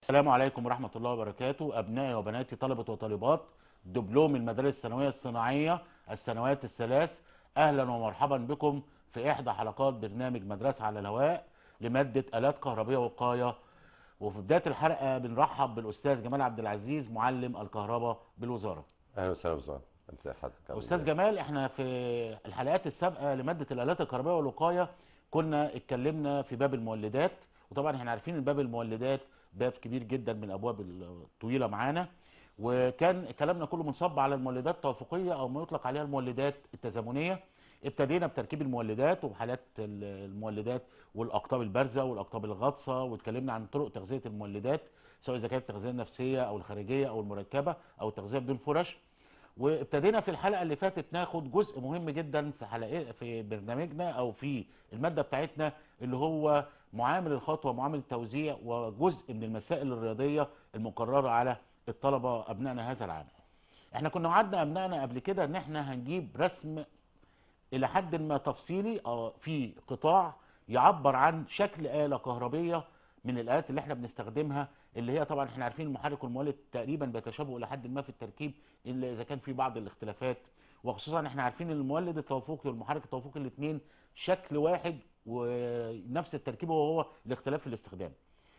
السلام عليكم ورحمة الله وبركاته أبنائي وبناتي طلبة وطالبات دبلوم المدارس الثانوية الصناعية السنوات الثلاث أهلا ومرحبا بكم في إحدى حلقات برنامج مدرسة على الهواء لمادة آلات كهربية وقاية وفي بداية الحلقة بنرحب بالأستاذ جمال عبد العزيز معلم الكهرباء بالوزارة اهلا وسهلا بزوان انت حضرتك عامل أستاذ إيه؟ جمال احنا في الحلقات السابقة لمادة الآلات الكهربائية والوقاية كنا اتكلمنا في باب المولدات وطبعا احنا عارفين ان باب المولدات باب كبير جدا من الابواب الطويله معانا وكان كلامنا كله منصب على المولدات التوافقيه او ما يطلق عليها المولدات التزامنيه ابتدينا بتركيب المولدات وحالات ال- المولدات والاقطاب البارزه والاقطاب الغاطسه واتكلمنا عن طرق تغذيه المولدات سواء اذا كانت التغذيه النفسيه او الخارجيه او المركبه او التغذيه بدون فرش وابتدينا في الحلقه اللي فاتت ناخد جزء مهم جدا في حلقه في برنامجنا او في الماده بتاعتنا اللي هو معامل الخطوه معامل التوزيع وجزء من المسائل الرياضيه المقرره على الطلبه ابنائنا هذا العام. احنا كنا وعدنا ابنائنا قبل كده ان احنا هنجيب رسم الى حد ما تفصيلي آه، في قطاع يعبر عن شكل آلة كهربية من الآلات اللي احنا بنستخدمها اللي هي طبعا احنا عارفين المحرك والمولد تقريبا بيتشابهوا الى حد ما في التركيب الا اذا كان في بعض الاختلافات وخصوصا احنا عارفين ان المولد التوافقي والمحرك التوافقي الاثنين شكل واحد ونفس التركيب وهو الاختلاف في الاستخدام.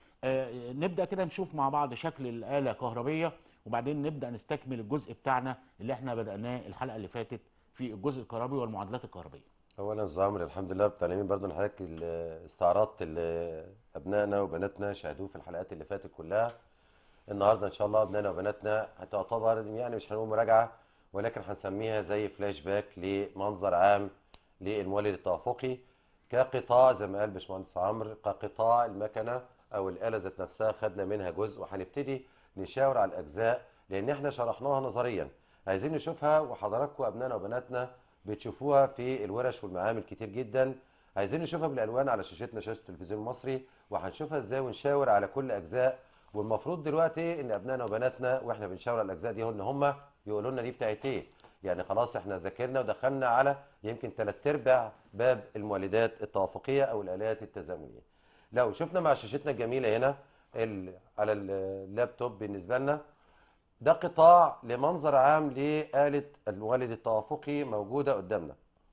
آه، نبدا كده نشوف مع بعض شكل الآلة كهربية وبعدين نبدا نستكمل الجزء بتاعنا اللي احنا بدأناه الحلقة اللي فاتت في الجزء الكهربي والمعادلات الكهربية. اولا زعمر الحمد لله بتعليمين برضو حضرتك ال- استعراضت اللي ابنائنا وبناتنا شاهدوه في الحلقات اللي فاتت كلها النهارده ان شاء الله ابنائنا وبناتنا هتعتبر يعني مش هنقول مراجعه ولكن هنسميها زي فلاش باك لمنظر عام للمولد التوافقي كقطاع زي ما قال باشمهندس عمرو كقطاع المكنه او الاله ذات نفسها خدنا منها جزء وهنبتدي نشاور على الاجزاء لان احنا شرحناها نظريا عايزين نشوفها وحضراتكم ابنائنا وبناتنا بتشوفوها في الورش والمعامل كتير جدا عايزين نشوفها بالالوان على شاشتنا شاشه التلفزيون المصري وهنشوفها ازاي ونشاور على كل اجزاء والمفروض دلوقتي ان ابنائنا وبناتنا واحنا بنشاور على الاجزاء دي ان هم يقولوا لنا دي بتاعت ايه يعني خلاص احنا ذاكرنا ودخلنا على يمكن ثلاث ارباع باب المولدات التوافقيه او الالات التزامنيه لو شفنا مع شاشتنا الجميله هنا ال- على اللابتوب بالنسبه لنا ده قطاع لمنظر عام لآلة المولد التوافقي موجودة قدامنا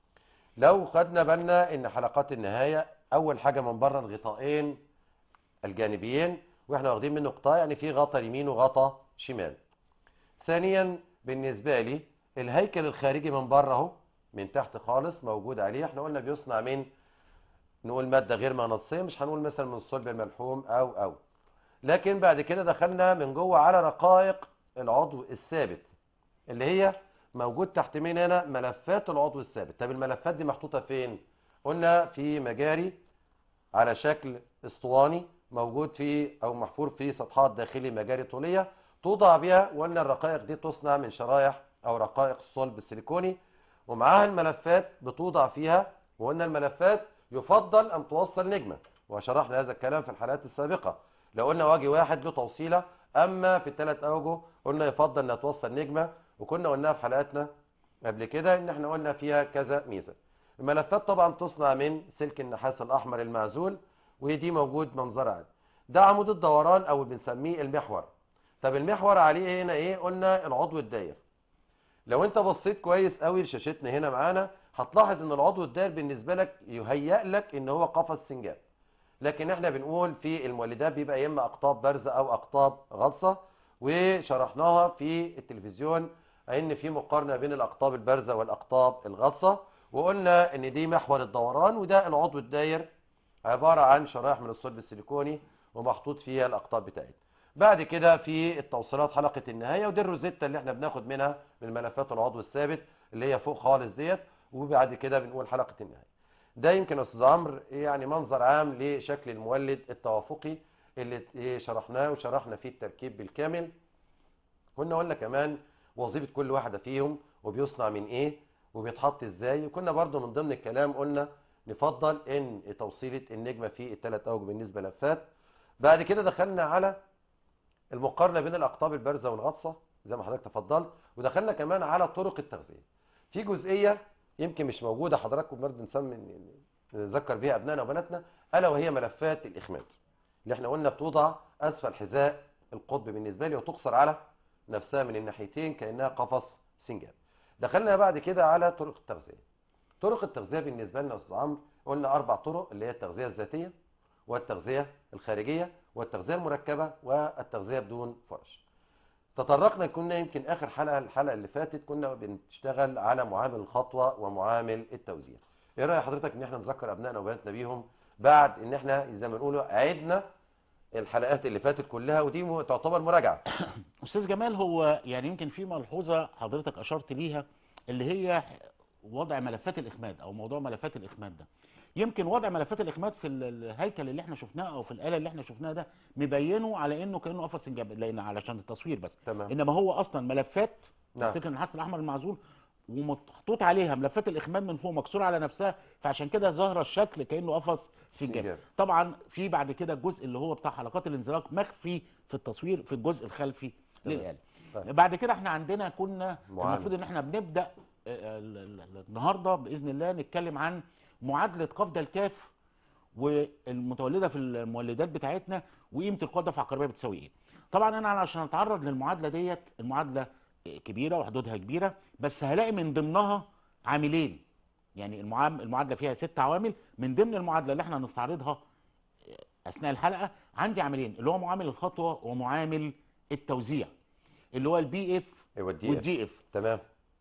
لو خدنا بالنا ان حلقات النهاية اول حاجة من بره الغطائين الجانبيين واحنا واخدين منه قطاع يعني في غطا يمين وغطا شمال ثانيا بالنسبة لي الهيكل الخارجي من بره اهو من تحت خالص موجود عليه احنا قلنا بيصنع من نقول مادة غير مغناطيسية مش هنقول مثلا من الصلب الملحوم او او لكن بعد كده دخلنا من جوه على رقائق العضو الثابت اللي هي موجود تحت مين هنا ملفات العضو الثابت طب الملفات دي محطوطة فين قلنا في مجاري على شكل اسطواني موجود في او محفور في سطحات داخلي مجاري طولية توضع بها وقلنا الرقائق دي تصنع من شرايح او رقائق الصلب السيليكوني ومعاها الملفات بتوضع فيها وقلنا الملفات يفضل ان توصل نجمة وشرحنا هذا الكلام في الحلقات السابقة لو قلنا وجه واحد له توصيلة اما في الثلاث اوجه قلنا يفضل انها توصل نجمة وكنا قلناها في حلقاتنا قبل كده ان احنا قلنا فيها كذا ميزة الملفات طبعا تصنع من سلك النحاس الاحمر المعزول ودي موجود منظر عام ده عمود الدوران او بنسميه المحور طب المحور عليه هنا ايه قلنا العضو الداير لو انت بصيت كويس قوي لشاشتنا هنا معانا هتلاحظ ان العضو الداير بالنسبه لك يهيأ لك ان هو قفص سنجاب لكن احنا بنقول في المولدات بيبقى يا اما اقطاب بارزه او اقطاب غطسه وشرحناها في التلفزيون ان في مقارنه بين الاقطاب البارزه والاقطاب الغطسه وقلنا ان دي محور الدوران وده العضو الداير عباره عن شرائح من الصلب السيليكوني ومحطوط فيها الاقطاب بتاعتها بعد كده في التوصيلات حلقه النهايه ودي الروزيتا اللي احنا بناخد منها من ملفات العضو الثابت اللي هي فوق خالص ديت وبعد كده بنقول حلقه النهايه ده يمكن يا استاذ عمرو يعني منظر عام لشكل المولد التوافقي اللي إيه شرحناه وشرحنا فيه التركيب بالكامل كنا قلنا كمان وظيفه كل واحده فيهم وبيصنع من ايه وبيتحط ازاي وكنا برضو من ضمن الكلام قلنا نفضل ان توصيله النجمه في الثلاث اوجه بالنسبه لفات بعد كده دخلنا على المقارنه بين الاقطاب البارزه والغطسه زي ما حضرتك تفضلت ودخلنا كمان على طرق التغذيه في جزئيه يمكن مش موجوده حضراتكم برضه نسمي نذكر بيها ابنائنا وبناتنا الا وهي ملفات الاخماد اللي احنا قلنا بتوضع اسفل حذاء القطب بالنسبه لي وتقصر على نفسها من الناحيتين كانها قفص سنجاب دخلنا بعد كده على طرق التغذيه طرق التغذيه بالنسبه لنا يا استاذ عمرو قلنا اربع طرق اللي هي التغذيه الذاتيه والتغذيه الخارجيه والتغذيه المركبه والتغذيه بدون فرش تطرقنا كنا يمكن اخر حلقه الحلقه اللي فاتت كنا بنشتغل على معامل الخطوه ومعامل التوزيع ايه راي حضرتك ان احنا نذكر ابنائنا وبناتنا بيهم بعد ان احنا زي ما نقول عدنا الحلقات اللي فاتت كلها ودي م- تعتبر مراجعه استاذ جمال هو يعني يمكن في ملحوظه حضرتك اشرت ليها اللي هي وضع ملفات الاخماد او موضوع ملفات الاخماد ده يمكن وضع ملفات الاخماد في ال- الهيكل اللي احنا شفناه او في الاله اللي احنا شفناها ده مبينه على انه كانه قفص سنجاب لان علشان التصوير بس تمام انما هو اصلا ملفات نعم افتكر النحاس الاحمر المعزول ومحطوط عليها ملفات الاخماد من فوق مكسوره على نفسها فعشان كده ظاهره الشكل كانه قفص سنجاب سنجاب. طبعا في بعد كده الجزء اللي هو بتاع حلقات الانزلاق مخفي في التصوير في الجزء الخلفي تمام. للاله طيب. بعد كده احنا عندنا كنا معامل. المفروض ان احنا بنبدا آه، ال- ال- النهارده باذن الله نتكلم عن معادله قفز الكاف والمتولده في المولدات بتاعتنا وقيمه القوه الدفع القاربيه بتساوي ايه طبعا انا عشان اتعرض للمعادله ديت المعادله كبيره وحدودها كبيره بس هلاقي من ضمنها عاملين يعني المعام- المعادله فيها ست عوامل من ضمن المعادله اللي احنا هنستعرضها اثناء الحلقه عندي عاملين اللي هو معامل الخطوه ومعامل التوزيع اللي هو البي اف ايوه الدي اف والدي اف تمام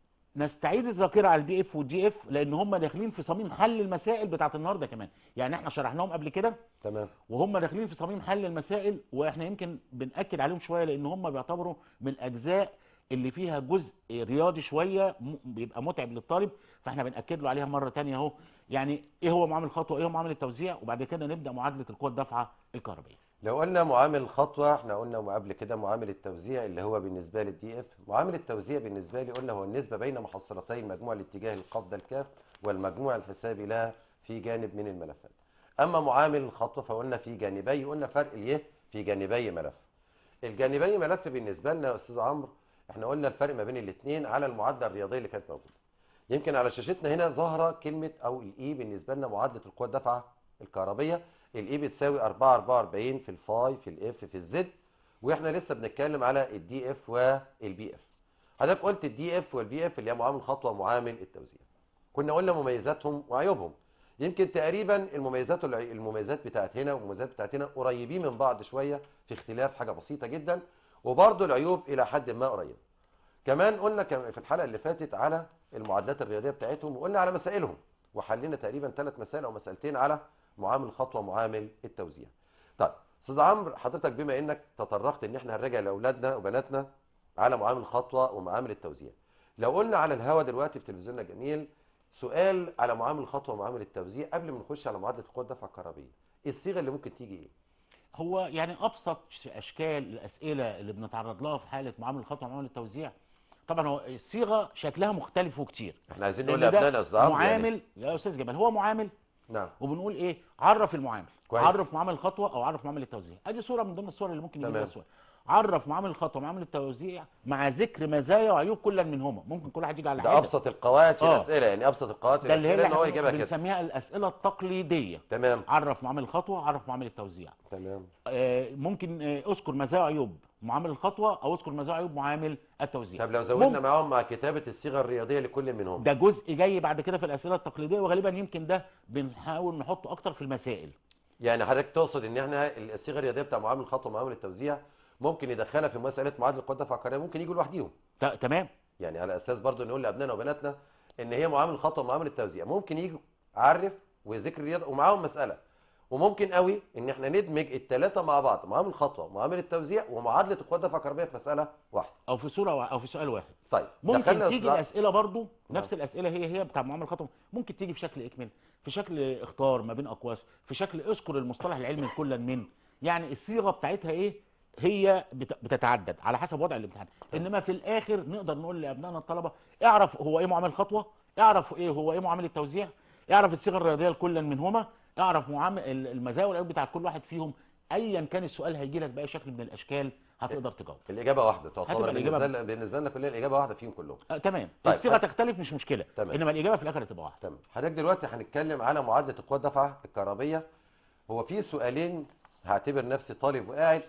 نستعيد الذاكره على البي اف والدي اف لان هم داخلين في صميم حل المسائل بتاعت النهارده كمان يعني احنا شرحناهم قبل كده تمام وهم داخلين في صميم حل المسائل واحنا يمكن بنأكد عليهم شويه لان هم بيعتبروا من الاجزاء اللي فيها جزء رياضي شويه م- بيبقى متعب للطالب فاحنا بنأكد له عليها مره تانية اهو يعني ايه هو معامل الخطوه ايه هو معامل التوزيع وبعد كده نبدا معادله القوه الدافعه الكهربائيه لو قلنا معامل الخطوه احنا قلنا قبل كده معامل التوزيع اللي هو بالنسبه للدي اف معامل التوزيع بالنسبه لي قلنا هو النسبه بين محصلتي المجموع الاتجاهي للقفزه الكاف والمجموع الحسابي لها في جانب من الملفات اما معامل الخطوه فقلنا في جانبي قلنا فرق اليه في جانبي ملف الجانبي ملف بالنسبه لنا يا استاذ عمرو احنا قلنا الفرق ما بين الاثنين على المعادله الرياضيه اللي كانت موجوده يمكن على شاشتنا هنا ظاهره كلمه او الاي بالنسبه لنا معادله القوه الدافعه الكهربيه الاي بتساوي 4 44 في الفاي في الاف في الزد واحنا لسه بنتكلم على الدي اف والبي اف حضرتك قلت الدي اف والبي اف اللي هي معامل خطوه ومعامل التوزيع كنا قلنا مميزاتهم وعيوبهم يمكن تقريبا المميزات والعي- المميزات بتاعت هنا والمميزات بتاعت هنا قريبين من بعض شويه في اختلاف حاجه بسيطه جدا وبرضه العيوب الى حد ما قريبه كمان قلنا كم- في الحلقه اللي فاتت على المعادلات الرياضيه بتاعتهم وقلنا على مسائلهم وحلينا تقريبا ثلاث مسائل او مسألتين على معامل الخطوه ومعامل التوزيع طيب استاذ عمرو حضرتك بما انك تطرقت ان احنا هنراجع لاولادنا وبناتنا على معامل الخطوه ومعامل التوزيع لو قلنا على الهوا دلوقتي في تلفزيوننا الجميل سؤال على معامل الخطوه ومعامل التوزيع قبل ما نخش على معادله القوه الدفع الكهربيه الصيغه اللي ممكن تيجي ايه هو يعني ابسط اشكال الاسئله اللي بنتعرض لها في حاله معامل الخطوه ومعامل التوزيع طبعا هو الصيغه شكلها مختلف وكتير احنا عايزين نقول لأن ده لابنائنا يا استاذ عمرو يعني معامل يا استاذ جمال هو معامل نعم وبنقول ايه عرف المعامل كويس. عرف معامل الخطوه او عرف معامل التوزيع ادي صوره من ضمن الصور اللي ممكن يجيب تمام. لها سؤال عرف معامل الخطوه ومعامل التوزيع مع ذكر مزايا وعيوب كل منهما ممكن كل واحد يجي على ده حاجه ابسط القواعد في آه. الاسئله يعني ابسط القواعد في ده اللي هي الاسئله اللي ان هو احنا يجيبها كده بنسميها الاسئله التقليديه تمام عرف معامل الخطوه عرف معامل التوزيع تمام آه، ممكن آه، اذكر مزايا وعيوب معامل الخطوه او اذكر مزايا وعيوب معامل التوزيع طب لو زودنا ممكن. معاهم مع كتابه الصيغه الرياضيه لكل منهم ده جزء جاي بعد كده في الاسئله التقليديه وغالبا يمكن ده بنحاول نحطه اكتر في المسائل يعني حضرتك تقصد ان احنا الصيغه الرياضيه بتاع معامل الخطوه ومعامل التوزيع ممكن ندخلها في مساله معادله القوه الدفع الكهربائيه ممكن يجوا لوحديهم ت- تمام يعني على اساس برضو نقول لابنائنا وبناتنا ان هي معامل الخطوه ومعامل التوزيع ممكن يجوا عرف وذكر الرياضه ومعاهم مساله وممكن قوي ان احنا ندمج الثلاثه مع بعض معامل الخطوه ومعامل التوزيع ومعادله القوه الدفع الكهربائيه في مساله واحده او في صوره وا- او في سؤال واحد طيب ممكن دخلنا تيجي الصراع- الاسئله برضو نفس نعم. الاسئله هي هي بتاع معامل الخطوه ممكن تيجي في شكل اكمل في شكل اختار ما بين اقواس في شكل اذكر المصطلح العلمي لكل من يعني الصيغه بتاعتها ايه هي بت- بتتعدد على حسب وضع الامتحان انما في الاخر نقدر نقول لابنائنا الطلبه اعرف هو ايه معامل الخطوه اعرف ايه هو ايه معامل التوزيع اعرف الصيغه الرياضيه لكل منهما اعرف معامل ال- المزايا والعيوب بتاعت كل واحد فيهم ايا كان السؤال هيجي لك باي شكل من الاشكال هتقدر تجاوب الاجابه واحده تعتبر هتبقى الإجابة بالنسبه لنا بالنسبه لنا كلنا الاجابه واحده فيهم كلهم آه تمام طيب، الصيغه طيب. تختلف مش مشكله تمام. انما الاجابه في الاخر هتبقى واحده تمام حضرتك دلوقتي هنتكلم على معادله القوه الدفع الكهربيه هو في سؤالين هعتبر نفسي طالب وقاعد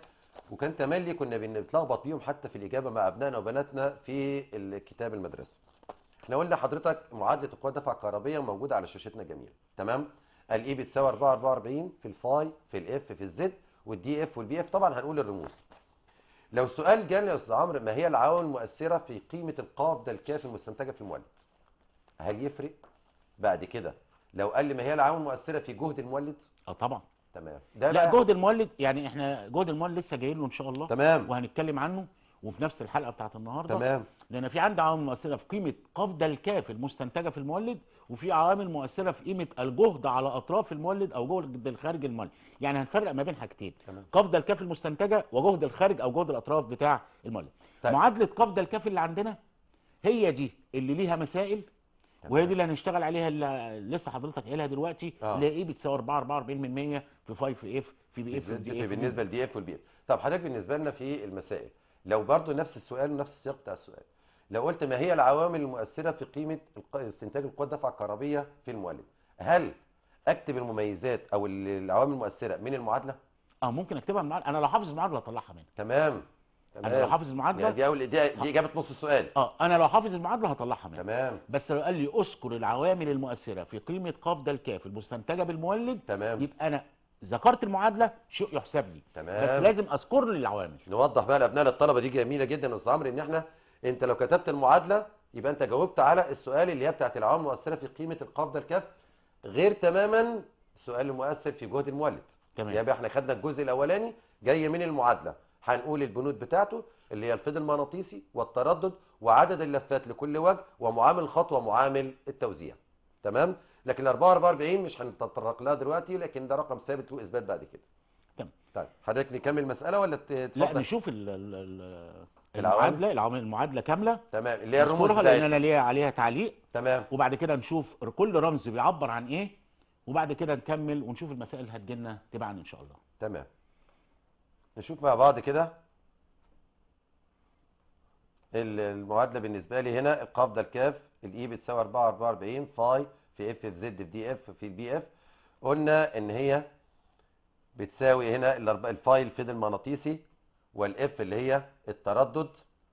وكان تملي كنا بنتلخبط بيهم حتى في الاجابه مع ابنائنا وبناتنا في الكتاب المدرسه احنا قلنا لحضرتك معادله القوى الدفع الكهربيه موجوده على شاشتنا الجميله تمام الاي بتساوي 4 44 في الفاي في الاف في الزد والدي اف والبي اف طبعا هنقول الرموز لو سؤال جالي يا استاذ عمرو ما هي العوامل المؤثره في قيمه القاف ده الكاف المستنتجه في المولد هل يفرق بعد كده لو قال لي ما هي العوامل المؤثره في جهد المولد اه طبعا تمام ده لا بقى جهد المولد يعني احنا جهد المولد لسه جايين له ان شاء الله تمام وهنتكلم عنه وفي نفس الحلقه بتاعت النهارده تمام لان في عندي عوامل مؤثره في قيمه قفز الكاف المستنتجه في المولد وفي عوامل مؤثره في قيمه الجهد على اطراف المولد او جهد الخارج المولد يعني هنفرق ما بين حاجتين تمام قفز الكاف المستنتجه وجهد الخارج او جهد الاطراف بتاع المولد طيب. معادله قفز الكاف اللي عندنا هي دي اللي ليها مسائل وهي دي اللي هنشتغل عليها اللي لسه حضرتك قايلها دلوقتي آه. اللي هي ايه بتساوي 4 44 من 100 في 5 اف في بي اف بالذات ودي في اف بالنسبه للدي اف والبي اف طب حضرتك بالنسبه لنا في المسائل لو برضو نفس السؤال ونفس السياق بتاع السؤال لو قلت ما هي العوامل المؤثره في قيمه الق- استنتاج القوى الدفع الكهربيه في المولد هل اكتب المميزات او ال- العوامل المؤثره من المعادله اه ممكن اكتبها من انا لو حافظ المعادله اطلعها منها تمام انا لو تمام حافظ يعني المعادله دي اول دي, دي اجابه نص السؤال اه انا لو حافظ المعادله هطلعها منها تمام بس لو قال لي اذكر العوامل المؤثره في قيمه قفز الكاف المستنتجه بالمولد تمام يبقى انا ذكرت المعادله شيء يحسب لي بس تمام لازم اذكر لي العوامل نوضح بقى لابناء الطلبه دي جميله جدا يا استاذ عمرو ان احنا انت لو كتبت المعادله يبقى انت جاوبت على السؤال اللي هي بتاعت العوامل المؤثره في قيمه القبضه الكف غير تماما السؤال المؤثر في جهد المولد تمام يبقى احنا خدنا الجزء الاولاني جاي من المعادله هنقول البنود بتاعته اللي هي الفيض المغناطيسي والتردد وعدد اللفات لكل وجه ومعامل الخطوه ومعامل التوزيع تمام لكن 44 مش هنتطرق لها دلوقتي لكن ده رقم ثابت له اثبات بعد كده تمام. طيب حضرتك نكمل مساله ولا ت- لا تفضل نشوف ال ال ال العوامل؟ المعادله العوامل المعادله كامله تمام اللي هي الرموز نذكرها لان بتاعتها انا ليها عليها تعليق تمام وبعد كده نشوف كل رمز بيعبر عن ايه وبعد كده نكمل ونشوف المسائل اللي هتجيلنا تبعا ان شاء الله تمام نشوف مع بعض كده ال- المعادله بالنسبه لي هنا القبضه الكاف الاي بتساوي 4 44 فاي في اف في زد في دي اف في البي اف قلنا ان هي بتساوي هنا الأربعة- الفاي الفيض المغناطيسي والاف اللي هي التردد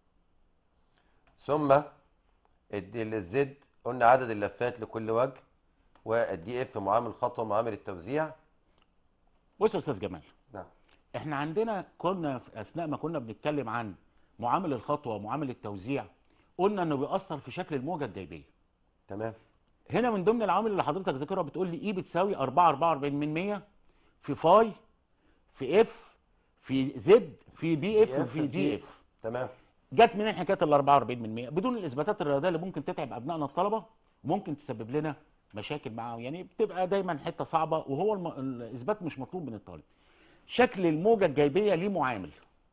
ثم الد- الزد قلنا عدد اللفات لكل وجه والدي اف معامل خطوه معامل التوزيع بص يا استاذ جمال نعم احنا عندنا كنا في اثناء ما كنا بنتكلم عن معامل الخطوه ومعامل التوزيع قلنا انه بيأثر في شكل الموجه الجايبيه تمام هنا من ضمن العوامل اللي حضرتك ذاكرها بتقول لي اي بتساوي 4 44 من 100 في فاي في اف في زد في بي اف وفي دي اف تمام جت منين حكايه ال 44 من 100 بدون الاثباتات الرياضيه اللي ممكن تتعب ابنائنا الطلبه وممكن تسبب لنا مشاكل معاهم يعني بتبقى دايما حته صعبه وهو الم... الاثبات مش مطلوب من الطالب شكل الموجه الجايبيه ليه معامل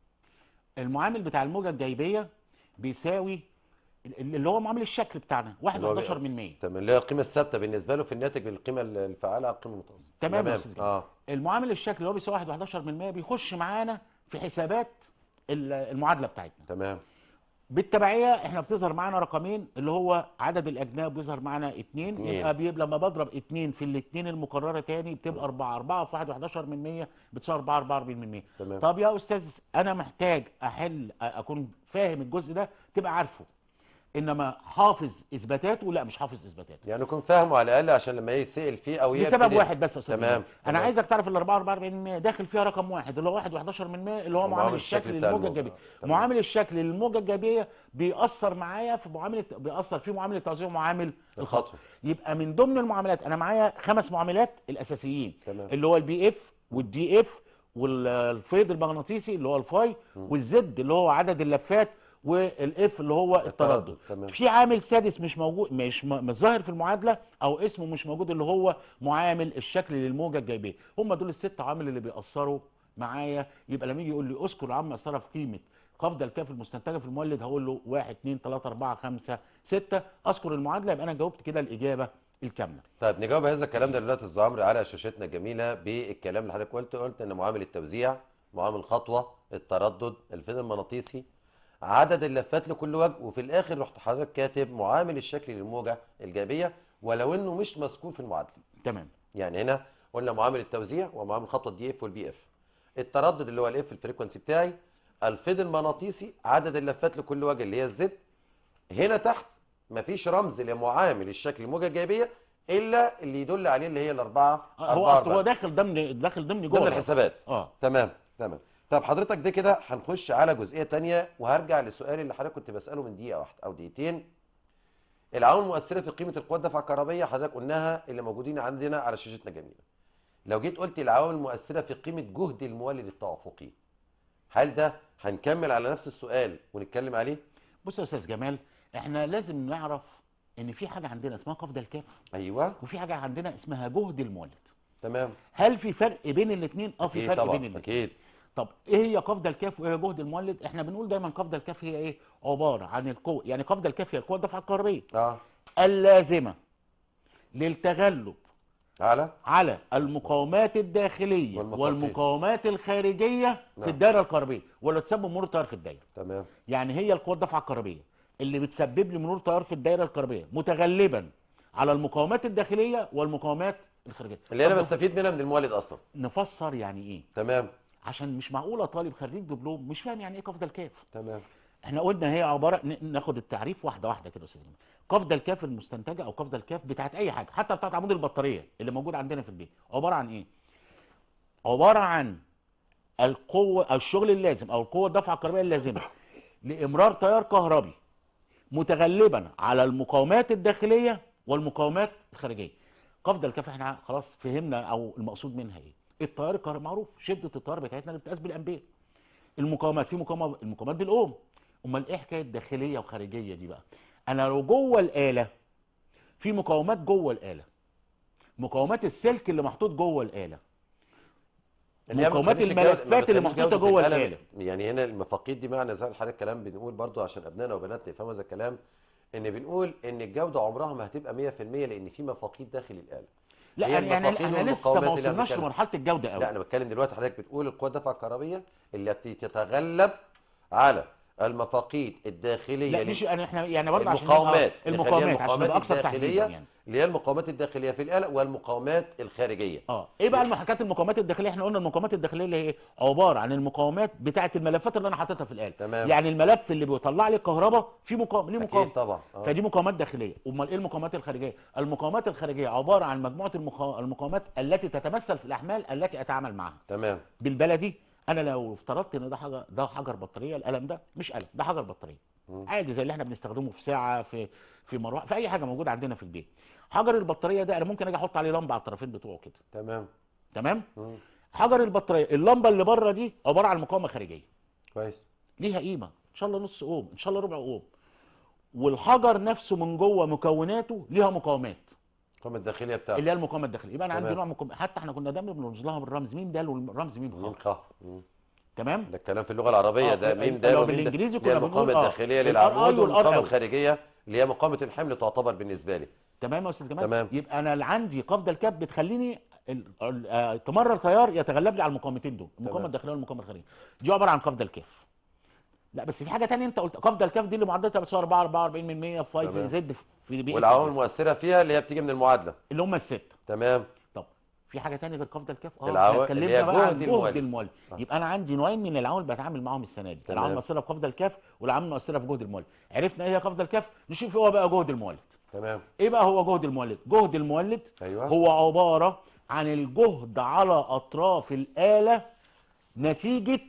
المعامل بتاع الموجه الجايبيه بيساوي اللي هو معامل الشكل بتاعنا 1 اللي هو 11 من 100 تمام اللي هي القيمه الثابته بالنسبه له في الناتج القيمه الفعاله على القيمه المتوسطه تمام يا أستاذ جمال. اه المعامل الشكل اللي هو بيساوي 1 11 من 100 بيخش معانا في حسابات ال- المعادله بتاعتنا تمام بالتبعيه احنا بتظهر معانا رقمين اللي هو عدد الاجناب بيظهر معانا اتنين اتنين. يبقى بيبقى لما بضرب اتنين في الاتنين المكرره تاني بتبقى 4 4 في 1 11 من 100 بتساوي 4 44 من 100 تمام طب يا استاذ انا محتاج احل اكون فاهم الجزء ده تبقى عارفه انما حافظ اثباتاته لا مش حافظ اثباتاته يعني يكون فاهمه على الاقل عشان لما يتسال فيه او لسبب يبتدي- واحد بس يا استاذ تمام تمام. انا تمام. عايزك تعرف ال 4 44 من 100 داخل فيها رقم واحد اللي هو 1 و11 من 100 اللي هو ومعامل معامل الشكل الشكل بتاع للموجه الموجة. الجايبيه تمام. معامل الشكل للموجه الجايبيه بيأثر معايا في معامله بيأثر في معامله التوزيع ومعامل الخطوه الخطوه يبقى من ضمن المعاملات انا معايا خمس معاملات الاساسيين تمام اللي هو البي اف والدي اف والفيض المغناطيسي اللي هو الفاي مم. والزد اللي هو عدد اللفات والاف اللي هو التردد تمام في عامل سادس مش موجود مش م- مش ظاهر في المعادله او اسمه مش موجود اللي هو معامل الشكل للموجه الجايبيه هم دول الست عوامل اللي بيأثروا معايا يبقى لما يجي يقول لي اذكر العامل مؤثره في قيمه قبض الكاف المستنتجه في المولد هقول له 1 2 3 4 5 6 اذكر المعادله يبقى انا جاوبت كده الاجابه الكامله طيب نجاوب هذا الكلام ده دلوقتي استاذ عمرو على شاشتنا الجميله بالكلام اللي حضرتك قلته قلت ان معامل التوزيع معامل خطوه التردد الفيض المغناطيسي عدد اللفات لكل وجه وفي الاخر رحت حضرتك كاتب معامل الشكل للموجه الجايبيه ولو انه مش مذكور في المعادله تمام يعني هنا قلنا معامل التوزيع ومعامل خطوه الدي اف والبي اف التردد اللي هو الاف الفريكونسي بتاعي الفيض المغناطيسي عدد اللفات لكل وجه اللي هي الزد هنا تحت مفيش رمز لمعامل الشكل الموجة الجايبية الا اللي يدل عليه اللي هي الاربعه هو أربعة اصل هو أربعة. داخل ضمن داخل ضمن جوه ضمن الرقم. الحسابات اه تمام تمام طب حضرتك ده كده هنخش على جزئيه تانية وهرجع للسؤال اللي حضرتك كنت بساله من دقيقه واحده او دقيقتين العوامل المؤثره في قيمه القوه الدفع الكهربائيه حضرتك قلناها اللي موجودين عندنا على شاشتنا جميله لو جيت قلت العوامل المؤثره في قيمه جهد المولد التوافقي هل ده هنكمل على نفس السؤال ونتكلم عليه بص يا استاذ جمال احنا لازم نعرف ان في حاجه عندنا اسمها قفض الكاف ايوه وفي حاجه عندنا اسمها جهد المولد تمام هل في فرق بين الاثنين اه في اكيد فرق طبعا بين الاثنين اكيد طب ايه هي قفض الكاف وايه هي جهد المولد احنا بنقول دايما قفض الكاف هي ايه عباره عن القوه يعني قفض الكاف هي القوه الدفع الكهربائيه اه اللازمه للتغلب على على المقاومات الداخليه والمفاتيح. والمقاومات الخارجيه نعم. في الدائره الكهربائيه ولا تسبب مرور تيار في الدايره تمام يعني هي القوه الدفعه الكهربائيه اللي بتسبب لي مرور تيار في الدائره الكهربائيه متغلبا على المقاومات الداخليه والمقاومات الخارجيه اللي انا طب بستفيد منها من المولد اصلا نفسر يعني ايه تمام عشان مش معقوله طالب خريج دبلوم مش فاهم يعني ايه قفض الكاف تمام احنا قلنا هي عباره ن- ناخد التعريف واحده واحده كده يا استاذ جمال قفض الكاف المستنتجه او قفض الكاف بتاعت اي حاجه حتى بتاعت عمود البطاريه اللي موجود عندنا في البيت عباره عن ايه عباره عن القوه او الشغل اللازم او القوه الدفعه الكهربائيه اللازمه لامرار تيار كهربي متغلبا على المقاومات الداخليه والمقاومات الخارجيه قفض الكاف احنا خلاص فهمنا او المقصود منها ايه التيار الكهربائي معروف شده التيار بتاعتنا اللي بتقاس بالامبير المقاومات في مقاومه المقاومات بالاوم امال ايه حكايه داخليه وخارجيه دي بقى انا لو جوه الاله في مقاومات جوه الاله مقاومات السلك اللي محطوط جوه الاله اللي هي ما مقاومات بتخليش الجودة- ما الملفات اللي بتخليش محطوطه جودة جوه الآلة الاله يعني هنا المفاقيد دي معنى زي حضرتك كلام بنقول برضو عشان ابنائنا وبناتنا يفهموا هذا الكلام ان بنقول ان الجوده عمرها ما هتبقى 100% لان في مفاقيد داخل الاله لا هي يعني يعني المفاقيد احنا لسه والمقاومات ما اللي وصلناش هنتكلم. لمرحله الجوده قوي لا انا بتكلم دلوقتي حضرتك بتقول القوه الدفع الكهربيه التي تتغلب على المفاقيد الداخليه لا لل- مش يعني احنا يعني برضه عشان المقاومات نبقى- المقاومات عشان نبقى اكثر تحديدا الداخليه يعني اللي هي المقاومات الداخليه في الاله والمقاومات الخارجيه اه ايه بقى المحاكاه المقاومات الداخليه احنا قلنا المقاومات الداخليه اللي هي عباره عن المقاومات بتاعه الملفات اللي انا حاططها في الاله تمام. يعني الملف اللي بيطلع لي الكهرباء فيه مقاوم ليه اكيد مقاوم طبعا آه. فدي مقاومات داخليه امال ايه المقاومات الخارجيه المقاومات الخارجيه عباره عن مجموعه المقا- المقاومات التي تتمثل في الاحمال التي اتعامل معها تمام بالبلدي انا لو افترضت ان ده حاجه ده حجر بطاريه القلم ده مش قلم ده حجر بطاريه مم. عادي زي اللي احنا بنستخدمه في ساعه في في مروحه في اي حاجه موجوده عندنا في البيت حجر البطاريه ده انا ممكن اجي احط عليه لمبه على الطرفين بتوعه كده تمام تمام مم. حجر البطاريه اللمبه اللي بره دي عباره عن مقاومه خارجيه كويس ليها قيمه ان شاء الله نص اوم ان شاء الله ربع اوم والحجر نفسه من جوه مكوناته ليها مقاومات القوه الداخليه بتاعته اللي هي المقاومه الداخليه يبقى انا عندي تمام. نوع مقاومه حتى احنا كنا دايما بنرمز لها بالرمز ميم دال والرمز ميم ميم خ خ مم. تمام ده الكلام في اللغه العربيه آه، ده آه، ميم لو دال وميم ده بالإنجليزي اللي هي كنا بنقول المقاومه آه، الداخليه ال للعمود RI وال والمقاومه RL. الخارجيه اللي هي مقاومه الحمل تعتبر بالنسبه لي تمام يا استاذ جمال تمام. يبقى انا اللي عندي قبضه الكاب بتخليني ال- ال- آه، تمرر تيار يتغلب لي على المقاومتين دول المقاومه تمام. الداخليه والمقاومه الخارجيه دي عباره عن قبضه الكاف لا بس في حاجه تانية انت قلت قبضه الكاف دي اللي معدلتها بس 4 44 من 100 في 5 تمام. زد في بي والعوامل المؤثره فيها اللي هي بتيجي من المعادله اللي هم الست تمام طب في حاجه تانية غير قبضه الكاف اه العوا- احنا اللي هي اتكلمنا بقى عن جهد جهد المولد. المولد آه. يبقى انا عندي نوعين من العوامل بتعامل معاهم السنه دي تمام. العوامل المؤثره في قبضه الكاف والعوامل المؤثره في جهد المولد عرفنا ايه هي قبضه الكاف نشوف ايه هو بقى جهد المولد تمام ايه بقى هو جهد المولد جهد المولد ايوه هو عبارة عن الجهد على أطراف الآلة نتيجة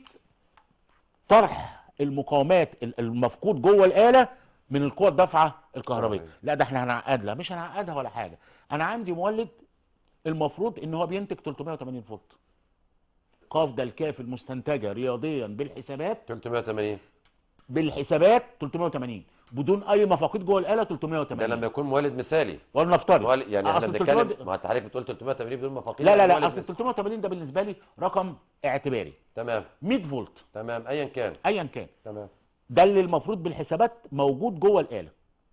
طرح المقاومات ال- المفقود جوه الآلة من القوة الدافعة الكهربية كهربية. لا ده احنا هنعقد لا مش هنعقدها ولا حاجة أنا عندي مولد المفروض إن هو بينتج 380 فولت قاف ده الكاف المستنتجة رياضيا بالحسابات 380 بالحسابات 380 بدون أي مفاقيد جوه الآلة ده 380 لما يكون مولد مثالي ولنفترض مولد يعني احنا أصل بنتكلم 300 ما انت حضرتك بتقول 380 بدون مفاقيد لا لا يعني لا مولد اصل مثالي. 380 ده بالنسبه لي رقم اعتباري تمام 100 فولت تمام ايا كان ايا كان تمام ده اللي المفروض بالحسابات موجود جوه الاله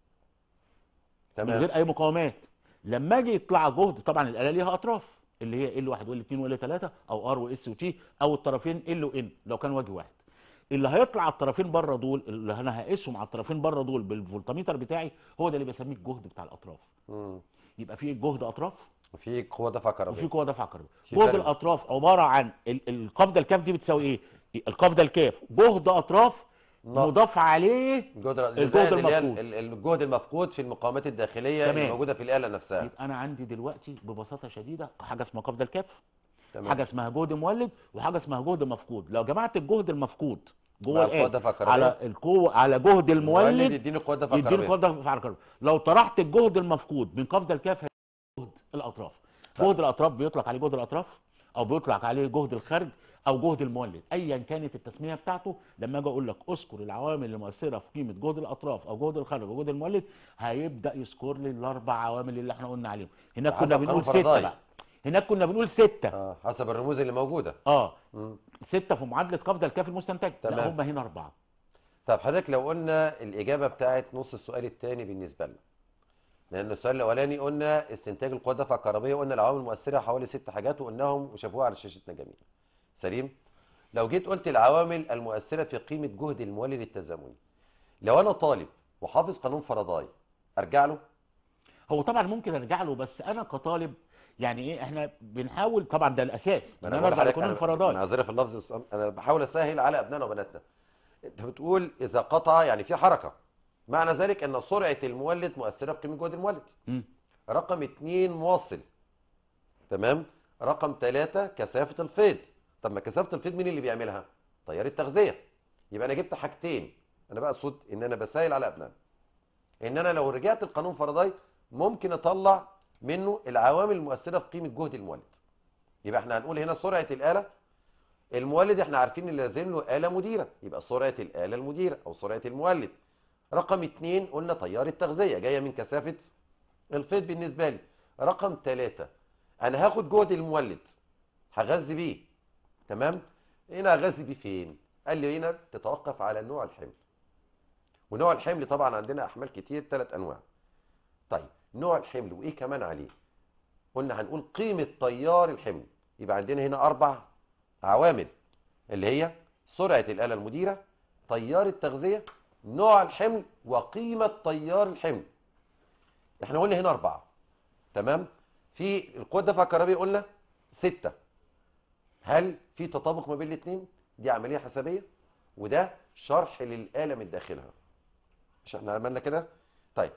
من تمام غير اي مقاومات لما اجي يطلع جهد طبعا الاله ليها اطراف اللي هي ال 1 وال 2 وال 3 او ار واس وتي او الطرفين ال وان لو كان وجه واحد اللي هيطلع على الطرفين بره دول اللي انا هقيسهم على الطرفين بره دول بالفولتميتر بتاعي هو ده اللي بسميه الجهد بتاع الاطراف مم. يبقى في جهد اطراف وفي قوه دفع وفي كهربائيه قوه دفع كهربائي في جهد فرق. الاطراف عباره عن ال- القبضه الكاف دي بتساوي ايه القبضه الكاف جهد اطراف نقص. مضاف عليه الجهد الجهد زائد اللي هي المفقود. ال- ال- الجهد المفقود في المقاومات الداخليه اللي تمام. موجوده في الاله نفسها يبقى انا عندي دلوقتي ببساطه شديده حاجه اسمها قبضه الكاف تمام حاجه اسمها جهد مولد وحاجه اسمها جهد مفقود لو جمعت الجهد المفقود مع جوه القوه الآن دفع كهربائيه على القوه على جهد المولد المولد يديني قوه دفع يديني كهربائيه قوه دفع كهربائي لو طرحت الجهد المفقود من قبضه الكاف هي جهد الاطراف طيب. جهد الاطراف بيطلق عليه جهد الاطراف او بيطلق عليه جهد الخارج او جهد المولد ايا كانت التسميه بتاعته لما اجي اقول لك اذكر العوامل المؤثره في قيمه جهد الاطراف او جهد الخارج او جهد المولد هيبدا يذكر لي الاربع عوامل اللي احنا قلنا عليهم هناك حسب كنا قانون بنقول سته فاراداي. بقى هناك كنا بنقول سته اه حسب الرموز اللي موجوده اه مم. سته في معادله قبضه الكاف المستنتج لا تمام. هم هنا اربعه طب حضرتك لو قلنا الاجابه بتاعت نص السؤال الثاني بالنسبه لنا لان السؤال الاولاني قلنا استنتاج القوه الدفع الكهربائيه وقلنا العوامل المؤثره حوالي ست حاجات وقلناهم وشافوها على شاشتنا جميعا سليم لو جيت قلت العوامل المؤثره في قيمه جهد المولد التزامني لو انا طالب وحافظ قانون فاراداي ارجع له هو طبعا ممكن ارجع له بس انا كطالب يعني ايه احنا بنحاول طبعا ده الاساس ما ان انا انا بقول ارجع لحضرتك لقانون أنا- الفرضاء معذره في اللفظ بس انا بحاول اسهل على ابنائنا وبناتنا انت بتقول اذا قطع يعني في حركه معنى ذلك ان سرعه المولد مؤثره بقيمه جهد المولد مم. رقم اتنين موصل تمام رقم ثلاثة كثافة الفيض طب ما كثافة الفيض مين اللي بيعملها تيار التغذية يبقى انا جبت حاجتين انا بقى اقصد ان انا بسائل على ابنائنا ان انا لو رجعت القانون فاراداي ممكن اطلع منه العوامل المؤثرة في قيمة جهد المولد يبقى احنا هنقول هنا سرعة الآلة المولد احنا عارفين ان لازم له آلة مديرة يبقى سرعة الآلة المديرة او سرعة المولد رقم اتنين قلنا تيار التغذية جاية من كثافة الفيض بالنسبة لي رقم ثلاثة انا هاخد جهد المولد هغذي بيه تمام هنا هغذي بيه فين قال لي هنا تتوقف على نوع الحمل ونوع الحمل طبعا عندنا احمال كتير ثلاث انواع طيب نوع الحمل وايه كمان عليه قلنا هنقول قيمة تيار الحمل يبقى عندنا هنا اربع عوامل اللي هي سرعة الآلة المديرة تيار التغذية نوع الحمل وقيمة تيار الحمل احنا قلنا هنا أربعة تمام في القوة الدفع الكهربائي قلنا ستة هل في تطابق ما بين الاثنين دي عملية حسابية وده شرح للآلة من داخلها مش احنا عملنا كده طيب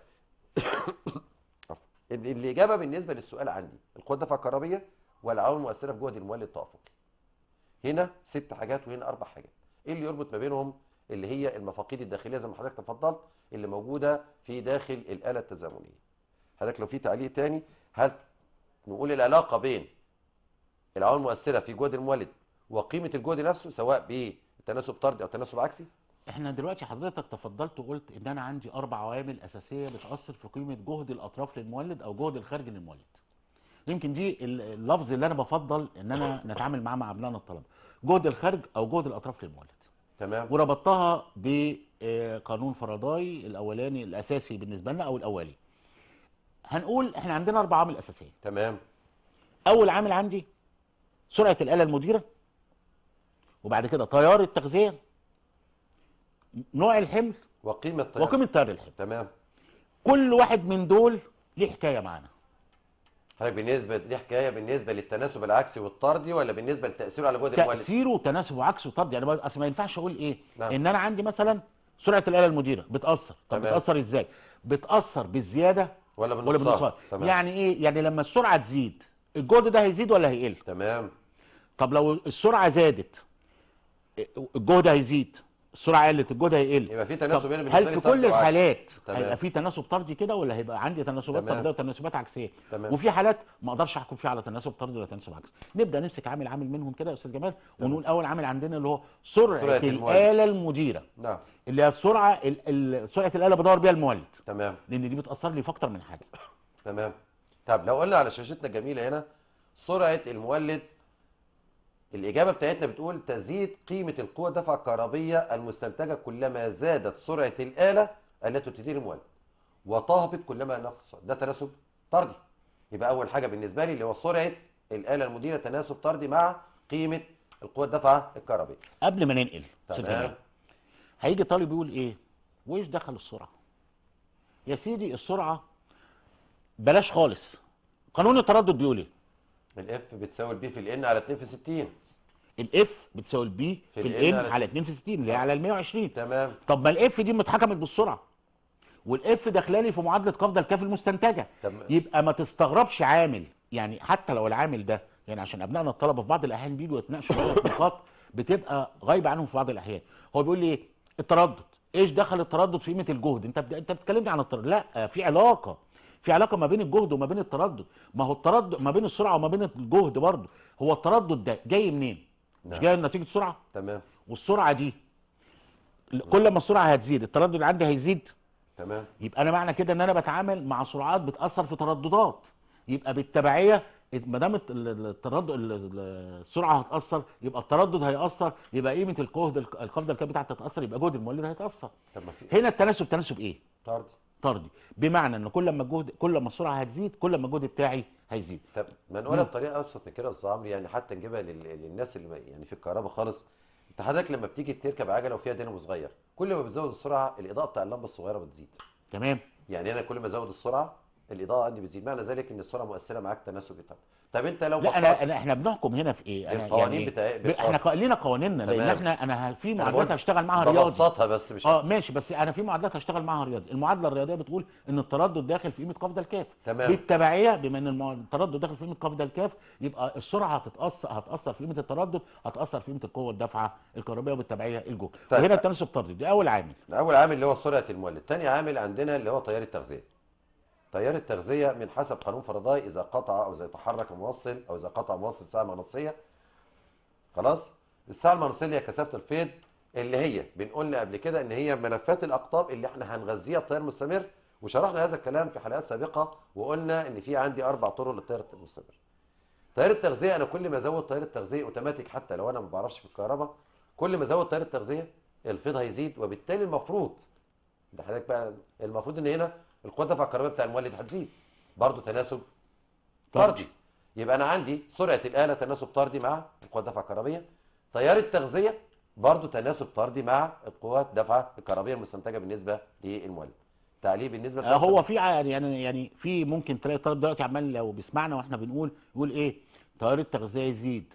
ال- الإجابة بالنسبة للسؤال عندي القوة الدفع الكهربائية والعوامل المؤثرة في جهد المولد التوافقي هنا ست حاجات وهنا أربع حاجات ايه اللي يربط ما بينهم اللي هي المفاقيد الداخلية زي ما حضرتك تفضلت اللي موجودة في داخل الآلة التزامنية حضرتك لو في تعليق تاني هل نقول العلاقة بين العوامل المؤثرة في جهد المولد وقيمة الجهد نفسه سواء بتناسب طردي أو تناسب عكسي احنا دلوقتي حضرتك تفضلت وقلت ان انا عندي اربع عوامل اساسيه بتاثر في قيمه جهد الاطراف للمولد او جهد الخارج للمولد يمكن دي ال- اللفظ اللي انا بفضل ان انا نتعامل معاه مع ابنائنا الطلبه جهد الخارج او جهد الاطراف للمولد تمام وربطتها بقانون فاراداي الاولاني الاساسي بالنسبه لنا او الاولي هنقول احنا عندنا اربع عوامل اساسيه تمام اول عامل عندي سرعه الاله المديره وبعد كده تيار التغذيه نوع الحمل وقيمة طيار وقيمه تيار الحمل تمام كل واحد من دول ليه حكايه معانا حضرتك بالنسبة دي حكاية بالنسبة للتناسب العكسي والطردي ولا بالنسبة لتأثيره على جهد المولد؟ تاثيره وتناسب وعكس وطرد يعني بقى- اصل ما ينفعش اقول ايه نعم. ان انا عندي مثلا سرعه الاله المديره بتاثر طب تمام. بتاثر ازاي بتاثر بالزياده ولا ولا بالنقصان؟ بالنقصان تمام يعني ايه يعني لما السرعه تزيد الجهد ده هيزيد ولا هيقل تمام طب لو السرعه زادت الجهد هيزيد السرعه قلت الجهد هيقل يبقى في تناسب طب هنا بالنسبة هل لي في طردي كل وعكسي. الحالات تمام. هيبقى في تناسب طردي كده ولا هيبقى عندي تناسبات تمام. طرديه وتناسبات عكسيه تمام وفي حالات ما اقدرش احكم فيها على تناسب طردي ولا تناسب عكسي نبدا نمسك عامل عامل منهم كده يا استاذ جمال تمام. ونقول اول عامل عندنا اللي هو سرعه, سرعة المولد. الاله المديره نعم اللي هي السرعه ال- ال- سرعه الاله بدور بيها المولد تمام لان دي بتاثر لي في اكتر من حاجه تمام طب لو قلنا على شاشتنا الجميلة هنا سرعة المولد الإجابة بتاعتنا بتقول تزيد قيمة القوة الدفع الكهربية المستنتجة كلما زادت سرعة الآلة التي تدير المولد وتهبط كلما نقص السرعة ده تناسب طردي يبقى أول حاجة بالنسبة لي اللي هو سرعة الآلة المديرة تناسب طردي مع قيمة القوة الدفع الكهربية قبل ما ننقل أستاذ تمام جمال، هيجي طالب يقول ايه وايش دخل السرعه يا سيدي السرعه بلاش خالص قانون التردد بيقول ايه الاف بتساوي البي في الان على 2 في 60 الاف بتساوي البي في في ال N الان على- على 2 في 60 اللي هي على ال 120 تمام طب ما الاف دي متحكمت بالسرعه والاف داخلالي في معادله قفض الكاف المستنتجه تمام يبقى ما تستغربش عامل يعني حتى لو العامل ده يعني عشان ابنائنا الطلبه في بعض الاحيان بيجوا يتناقشوا في نقاط بتبقى غايبه عنهم في بعض الاحيان هو بيقول لي ايه التردد ايش دخل التردد في قيمه الجهد انت بت- انت بتكلمني عن التردد لا في علاقه في علاقه ما بين الجهد وما بين التردد ما هو التردد ما بين السرعه وما بين الجهد برضه هو التردد ده جاي منين مش نعم. جاي نتيجه سرعه تمام والسرعه دي كل ما السرعه هتزيد التردد عندي هيزيد تمام يبقى انا معنى كده ان انا بتعامل مع سرعات بتاثر في ترددات يبقى بالتبعيه ما دام الت- ال- ال- التردد ال- ال- السرعه هتاثر يبقى التردد هياثر يبقى قيمه الجهد الق- القفزه الكام بتاعتها هتاثر يبقى جهد المولد هيتاثر طب ما في هنا التناسب تناسب ايه طردي طردي بمعنى ان كل ما الجهد كل ما السرعه هتزيد كل ما الجهد بتاعي هيزيد طب ما نقولها مم. بطريقه ابسط من كده يا استاذ عمرو يعني حتى نجيبها لل- للناس اللي ما- يعني في الكهرباء خالص انت حضرتك لما بتيجي تركب عجله وفيها دينامو صغير كل ما بتزود السرعه الاضاءه بتاع اللمبه الصغيره بتزيد تمام يعني انا كل ما ازود السرعه الاضاءه عندي بتزيد معنى ذلك ان السرعه مؤثره معاك تناسبي طب طب انت لو لا انا بطلت انا احنا بنحكم هنا في ايه انا بالقوانين يعني بتاع- ب- احنا بالقانون. ق- لينا قوانيننا لان تمام. احنا انا ه- في أنا معادلات بقول- هشتغل معاها رياضي ببسطها بس مش اه ماشي بس انا في معادلات هشتغل معاها رياضي المعادله الرياضيه بتقول ان التردد داخل في قيمه قفز الكاف تمام بالتبعيه بما ان المع- التردد داخل في قيمه قفز الكاف يبقى السرعه هتتاثر هتاثر في قيمه التردد هتاثر في قيمه القوه الدافعه الكهربائيه وبالتبعيه الجهد طيب. وهنا التناسب طردي ده اول عامل اول عامل اللي هو سرعه المولد تاني عامل عندنا اللي هو تيار التغذيه تيار التغذيه من حسب قانون فاراداي اذا قطع او اذا تحرك موصل او اذا قطع موصل ساعه مغناطيسيه خلاص الساعه المغناطيسيه اللي هي كثافه الفيض اللي هي بنقولنا قبل كده ان هي ملفات الاقطاب اللي احنا هنغذيها بتيار مستمر وشرحنا هذا الكلام في حلقات سابقه وقلنا ان في عندي اربع طرق للتيار المستمر تيار التغذيه انا كل ما ازود تيار التغذيه اوتوماتيك حتى لو انا ما بعرفش في الكهرباء كل ما ازود تيار التغذيه الفيض هيزيد وبالتالي المفروض ده حضرتك بقى المفروض ان هنا القوه الدفع الكهربائيه بتاع المولد هتزيد برضه تناسب طردي يبقى انا عندي سرعه الاله تناسب طردي مع القوه الدفع الكهربائيه تيار التغذيه برضه تناسب طردي مع القوه الدفع الكهربائيه المستنتجه بالنسبه للمولد تعليق بالنسبه آه هو في ع- يعني يعني في ممكن تلاقي طالب دلوقتي عمال لو بيسمعنا واحنا بنقول يقول ايه تيار التغذيه يزيد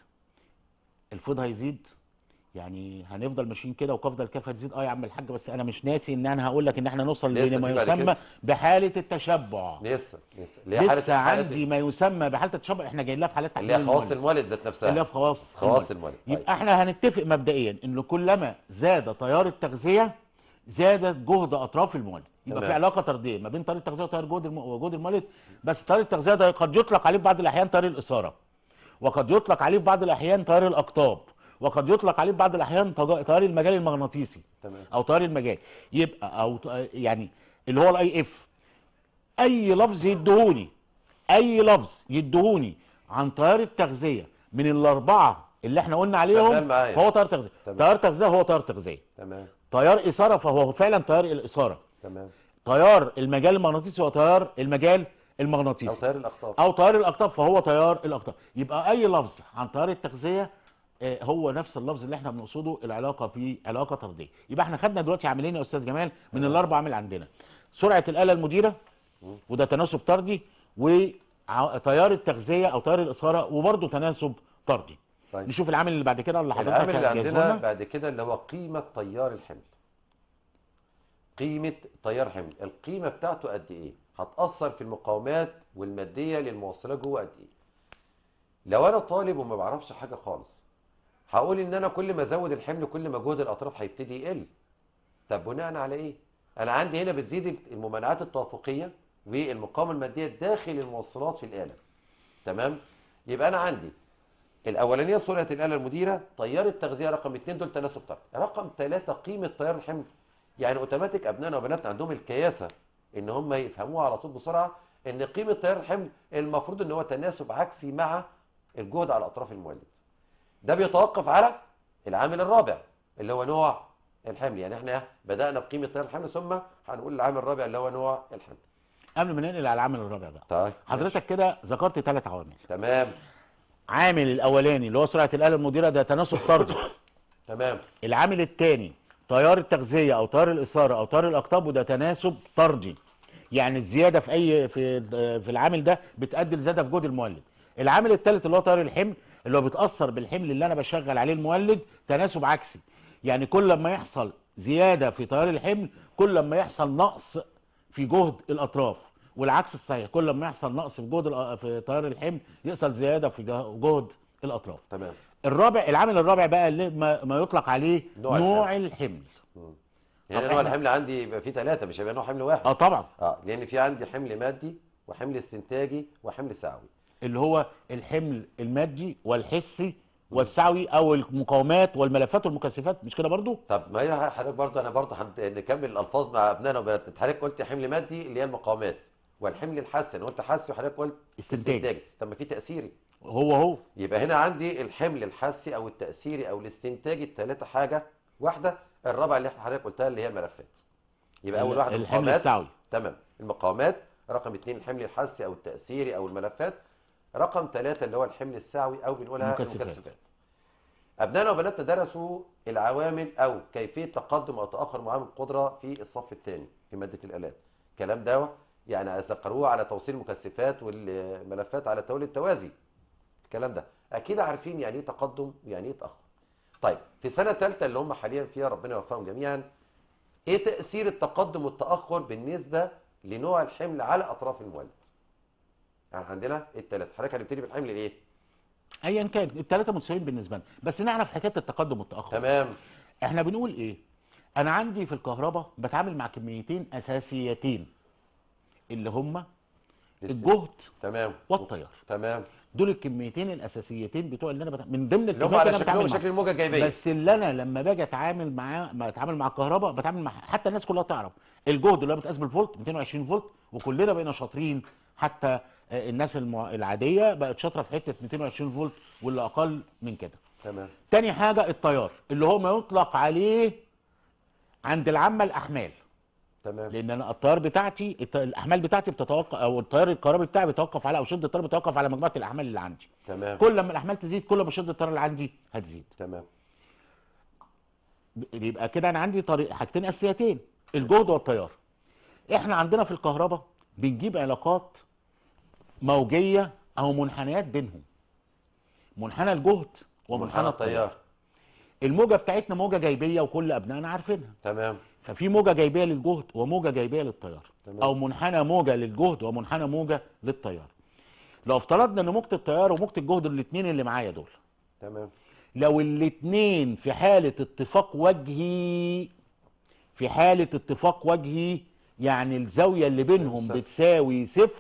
الفيض هيزيد يعني هنفضل ماشيين كده وقفضه الكاف هتزيد اه يا عم الحاج بس انا مش ناسي ان انا هقول لك ان احنا نوصل لسه لما في بعد يسمى كده. بحاله التشبع لسه لسه اللي هي حالة- لسه حالة عندي ما يسمى بحاله التشبع احنا جايين لها في حالات اللي هي تحليل خواص المولد. المولد ذات نفسها اللي هي في خواص خواص المولد. المولد طيب. يبقى احنا هنتفق مبدئيا ان كلما زاد تيار التغذيه زادت جهد اطراف المولد يبقى تمام. في علاقه طرديه ما بين تيار التغذيه وتيار جهد الم... وجهد المولد بس تيار التغذيه ده قد يطلق عليه في بعض الاحيان تيار الاثاره وقد يطلق عليه في بعض الاحيان تيار الاقطاب وقد يطلق عليه في بعض الاحيان تج- تيار المجال المغناطيسي تمام او تيار المجال يبقى او ت- يعني اللي هو الاي اف اي لفظ يدهوني اي لفظ يدهوني عن تيار التغذيه من الاربعه اللي احنا قلنا شغال عليهم معايا. فهو تيار تغذيه تمام. تيار تغذيه هو تيار تغذيه تمام تيار اثاره فهو فعلا تيار الاثاره تمام تيار المجال المغناطيسي هو تيار المجال او المغناطيسي تيار الاقطاب او تيار الاقطاب فهو تيار الاقطاب يبقى اي لفظ عن تيار التغذيه آه، هو نفس اللفظ اللي احنا بنقصده العلاقه في علاقه طرديه يبقى احنا خدنا دلوقتي عاملين يا استاذ جمال من تمام. الاربع عامل عندنا سرعه الاله المديره مم. وده تناسب طردي وتيار التغذيه او تيار الاثاره وبرده تناسب طردي طيب نشوف العامل اللي بعد كده اللي حضرتك العامل اللي هتجهزه عندنا لنا. بعد كده اللي هو قيمة تيار الحمل قيمة تيار حمل القيمة بتاعته قد ايه هتأثر في المقاومات والمادية للموصلات جوه قد ايه لو انا طالب وما بعرفش حاجة خالص هقول ان انا كل ما ازود الحمل كل ما جهد الاطراف هيبتدي يقل طب بناء على ايه انا عندي هنا بتزيد الممانعات التوافقية والمقاومة المادية داخل الموصلات في الآلة تمام يبقى انا عندي الاولانيه سرعه الاله المديره تيار التغذيه رقم اثنين دول تناسب طرد رقم ثلاثة قيمه تيار الحمل يعني اوتوماتيك ابنائنا وبناتنا عندهم الكياسه ان هم يفهموها على طول بسرعه ان قيمه تيار الحمل المفروض ان هو تناسب عكسي مع الجهد على اطراف المولد ده بيتوقف على العامل الرابع اللي هو نوع الحمل يعني احنا بدانا بقيمه تيار الحمل ثم هنقول العامل الرابع اللي هو نوع الحمل قبل ما ننقل على العامل الرابع بقى طيب حضرتك كده ذكرت ثلاث عوامل ماشي. تمام عامل الاولاني اللي هو سرعه الاله المديره ده تناسب طردي تمام العامل الثاني تيار التغذيه او تيار الاثاره او تيار الاقطاب وده تناسب طردي يعني الزياده في اي في في العامل ده بتؤدي لزياده في جهد المولد العامل الثالث اللي هو تيار الحمل اللي هو بيتاثر بالحمل اللي انا بشغل عليه المولد تناسب عكسي يعني كل ما يحصل زياده في تيار الحمل كل ما يحصل نقص في جهد الاطراف والعكس الصحيح كل ما يحصل نقص في جهد الأ- في تيار الحمل يحصل زياده في جه- جهد الاطراف تمام الرابع العامل الرابع بقى اللي ما, ما يطلق عليه نوع نوع, الحمل مم. يعني طب نوع إحنا- الحمل عندي يبقى فيه ثلاثه مش هيبقى نوع حمل واحد اه طبعا اه لان في عندي حمل مادي وحمل استنتاجي وحمل سعوي اللي هو الحمل المادي والحسي والسعوي او المقاومات والملفات والمكثفات مش كده برضو طب ما هي حضرتك برضه انا برضه هن- نكمل الالفاظ مع ابنائنا وبناتنا حضرتك قلت حمل مادي اللي هي المقاومات والحمل الحسي انا قلت حسي وحضرتك قلت استنتاج طب ما في تاثيري هو هو يبقى هنا عندي الحمل الحسي او التاثيري او الاستنتاجي الثلاثه حاجه واحده الرابعه اللي حضرتك قلتها اللي هي الملفات يبقى اول واحد الحمل المقاومات السعوي تمام المقاومات رقم اثنين الحمل الحسي او التاثيري او الملفات رقم ثلاثة اللي هو الحمل السعوي او بنقولها المكثفات. المكثفات ابنائنا وبناتنا درسوا العوامل او كيفيه تقدم او تاخر معامل القدره في الصف الثاني في ماده الالات الكلام ده يعني ذكروه على توصيل المكثفات والملفات على التوالي التوازي الكلام ده اكيد عارفين يعني ايه تقدم ويعني ايه تاخر طيب في سنه ثالثه اللي هم حاليا فيها ربنا يوفقهم جميعا ايه تاثير التقدم والتاخر بالنسبه لنوع الحمل على اطراف المولد يعني عندنا الثلاث حضرتك هنبتدي بالحمل الايه ايا كان الثلاثه متساويين بالنسبه لنا بس نعرف حكايه التقدم والتاخر تمام احنا بنقول ايه انا عندي في الكهرباء بتعامل مع كميتين اساسيتين اللي هما الجهد تمام والتيار تمام دول الكميتين الاساسيتين بتوع اللي انا بتع... من ضمن اللي هم الكميات على اللي انا شكلهم بتعامل معاها شكل الموجه الجايبيه بس اللي انا لما باجي اتعامل معاه ما اتعامل مع الكهرباء بتعامل مع حتى الناس كلها تعرف الجهد اللي هو بيتقاس بالفولت 220 فولت وكلنا بقينا شاطرين حتى آه، الناس المع... العاديه بقت شاطره في حته 220 فولت واللي اقل من كده تمام تاني حاجه التيار اللي هو ما يطلق عليه عند العامه الاحمال تمام لان انا التيار بتاعتي الت- الاحمال بتاعتي بتتوقف او التيار الكهربي بتاعي بيتوقف على او شده التيار بيتوقف على مجموعه الاحمال اللي عندي تمام كل ما الاحمال تزيد كل ما شده التيار اللي عندي هتزيد تمام ب- يبقى كده انا عندي طريق حاجتين اساسيتين الجهد والتيار احنا عندنا في الكهرباء بنجيب علاقات موجيه او منحنيات بينهم منحنى الجهد ومنحنى التيار الموجه بتاعتنا موجه جايبيه وكل ابنائنا عارفينها تمام ففي موجه جايبيه للجهد وموجه جايبيه للتيار تمام. او منحنى موجه للجهد ومنحنى موجه للتيار لو افترضنا ان موجه التيار وموجه الجهد الاثنين اللي معايا دول تمام لو الاثنين في حالة اتفاق وجهي في حالة اتفاق وجهي يعني الزاوية اللي بينهم صفر. بتساوي صفر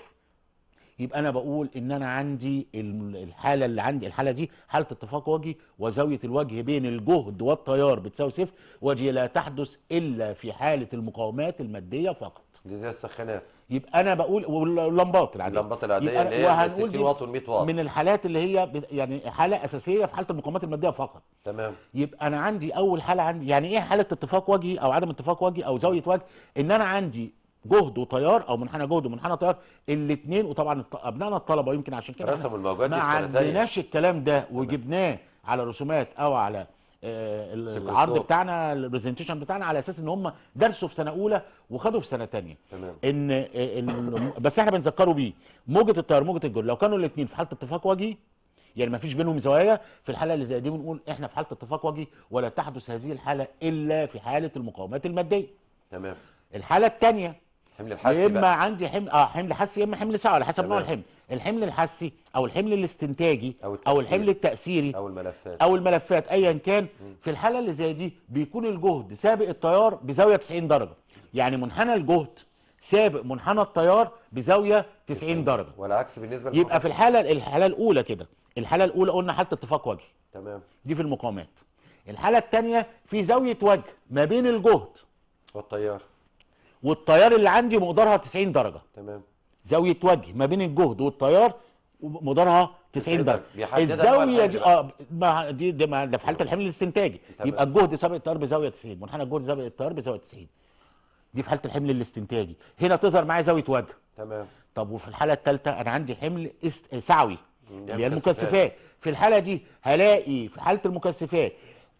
يبقى انا بقول ان انا عندي ال- الحالة اللي عندي الحالة دي حالة اتفاق وجهي وزاوية الوجه بين الجهد والتيار بتساوي صفر ودي لا تحدث الا في حالة المقاومات المادية فقط دي زي السخانات يبقى انا بقول واللمبات العادية اللمبات العاديه يبقى اللي هي وهنقول 60 دي واط وال 100 واط من الحالات اللي هي بت- يعني حالة اساسية في حالة المقاومات المادية فقط تمام يبقى انا عندي اول حاله عندي يعني ايه حاله اتفاق وجهي او عدم اتفاق وجهي او زاويه وجه ان انا عندي جهد وتيار او منحنى جهد ومنحنى تيار الاثنين وطبعا الط- ابنائنا الطلبه يمكن عشان كده إحنا رسموا الموجات دي ما في سنه تانية عندناش الكلام ده وجبناه على رسومات او على آه، ال- سيكروسكوب. العرض بتاعنا البرزنتيشن بتاعنا على اساس ان هم درسوا في سنه اولى وخدوا في سنه تانية تمام ان آه، ال- بس احنا بنذكروا بيه موجه التيار موجه الجهد لو كانوا الاثنين في حاله اتفاق وجهي يعني ما فيش بينهم زوايا في الحاله اللي زي دي بنقول احنا في حاله اتفاق وجهي ولا تحدث هذه الحاله الا في حاله المقاومات الماديه تمام الحاله الثانيه حمل يا الحسي اما بقى عندي حمل اه حمل حسي يا اما حمل سعوي على حسب نوع تمام. الحمل الحمل الحسي او الحمل الاستنتاجي أو او التأثيري. الحمل التاثيري او الملفات او الملفات ايا كان في الحاله اللي زي دي بيكون الجهد سابق التيار بزاويه 90 درجه يعني منحنى الجهد سابق منحنى التيار بزاويه 90 درجه والعكس بالنسبه يبقى في الحاله الحاله الاولى كده الحاله الاولى قلنا حاله اتفاق وجهي تمام دي في المقاومات الحاله الثانيه في زاويه وجه ما بين الجهد والتيار والتيار اللي عندي مقدارها 90 درجه تمام زاويه وجه ما بين الجهد والتيار مقدارها 90 درجه بيحددها نوع الزاويه الحمل دي بقى. اه ما دي ده, ما ده في حاله الحمل الاستنتاجي تمام. يبقى الجهد سابق التيار بزاويه 90 منحنى الجهد سابق التيار بزاويه 90 دي في حاله الحمل الاستنتاجي هنا تظهر معايا زاويه وجه تمام طب وفي الحاله الثالثه انا عندي حمل است... سعوي مم، اللي هي مكثفات. المكثفات في الحاله دي هلاقي في حاله المكثفات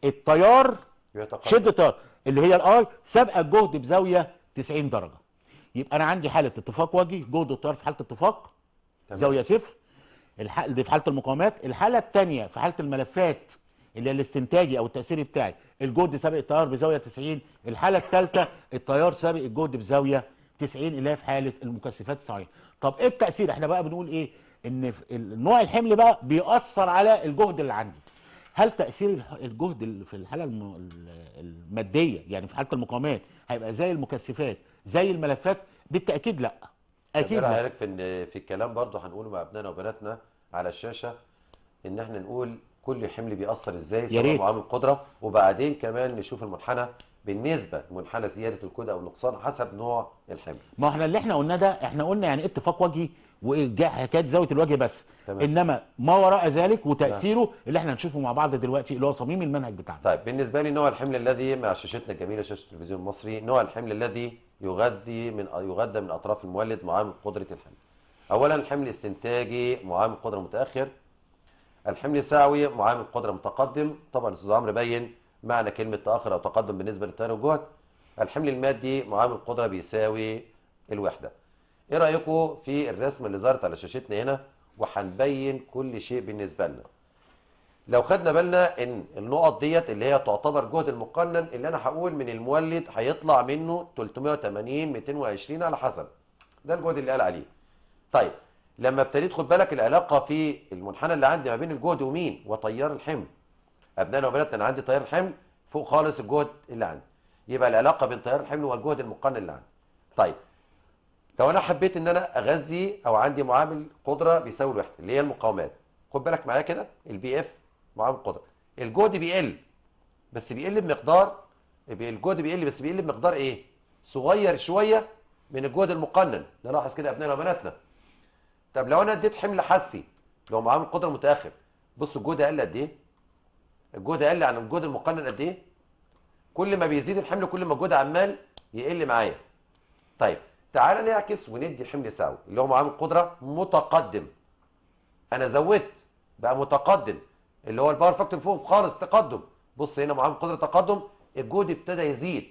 التيار يتقدم شده التيار اللي هي الاي سابقه الجهد بزاويه 90 درجه يبقى انا عندي حاله اتفاق وجهي جهد التيار في حاله اتفاق تمام. زاويه صفر الح... دي في حاله المقاومات الحاله الثانيه في حاله الملفات اللي هي الاستنتاجي او التاثيري بتاعي الجهد سابق التيار بزاويه 90 الحاله الثالثه التيار سابق الجهد بزاويه 90 اللي هي في حاله المكثفات الصحيحه طب ايه التاثير احنا بقى بنقول ايه ان في ال- نوع الحمل بقى بيأثر على الجهد اللي عندي هل تاثير الح- الجهد ال- في الحاله الم... ال- الماديه يعني في حاله المقاومات هيبقى زي المكثفات زي الملفات بالتاكيد لا اكيد اكيد لا. حضرتك في إن- في الكلام برضه هنقوله مع ابنائنا وبناتنا على الشاشه ان احنا نقول كل حمل بيأثر ازاي سواء ريت. معامل قدره وبعدين كمان نشوف المنحنى بالنسبه لمنحنى زياده الكود او النقصان حسب نوع الحمل ما احنا اللي احنا قلناه ده احنا قلنا يعني اتفاق وجهي وجا- حكايه زاويه الوجه بس تمام. انما ما وراء ذلك وتاثيره اللي احنا هنشوفه مع بعض دلوقتي اللي هو صميم المنهج بتاعنا طيب بالنسبه لي نوع الحمل الذي مع شاشتنا الجميله شاشه التلفزيون المصري نوع الحمل الذي يغذي من يغذى من اطراف المولد معامل قدره الحمل اولا الحمل استنتاجي معامل قدره متاخر الحمل السعوي معامل قدره متقدم طبعا الاستاذ عمرو بين معنى كلمه تاخر او تقدم بالنسبه للتيار والجهد الحمل المادي معامل قدره بيساوي الوحده ايه رايكم في الرسمه اللي ظهرت على شاشتنا هنا وهنبين كل شيء بالنسبه لنا لو خدنا بالنا ان النقط ديت اللي هي تعتبر جهد المقنن اللي انا هقول من المولد هيطلع منه 380 220 على حسب ده الجهد اللي قال عليه طيب لما ابتديت خد بالك العلاقه في المنحنى اللي عندي ما بين الجهد ومين وتيار الحمل ابنائنا وبناتنا انا عندي تيار الحمل فوق خالص الجهد اللي عندي يبقى العلاقه بين تيار الحمل والجهد المقنن اللي عندي طيب لو انا حبيت ان انا اغذي او عندي معامل قدره بيساوي الوحده اللي هي المقاومات خد بالك معايا كده البي اف معامل قدره الجهد بيقل بس بيقل بمقدار الجهد بيقل بس بيقل بمقدار ايه صغير شويه من الجهد المقنن نلاحظ كده ابنائنا وبناتنا طب لو انا اديت حمل حسي لو معامل قدره متاخر بص الجهد قل قد ايه الجهد قل عن الجهد المقنن قد ايه كل ما بيزيد الحمل كل ما الجهد عمال يقل معايا طيب تعال نعكس وندي حمل سعوي اللي هو معامل قدره متقدم انا زودت بقى متقدم اللي هو الباور فاكتور فوق خالص تقدم بص هنا معامل قدره تقدم الجهد ابتدى يزيد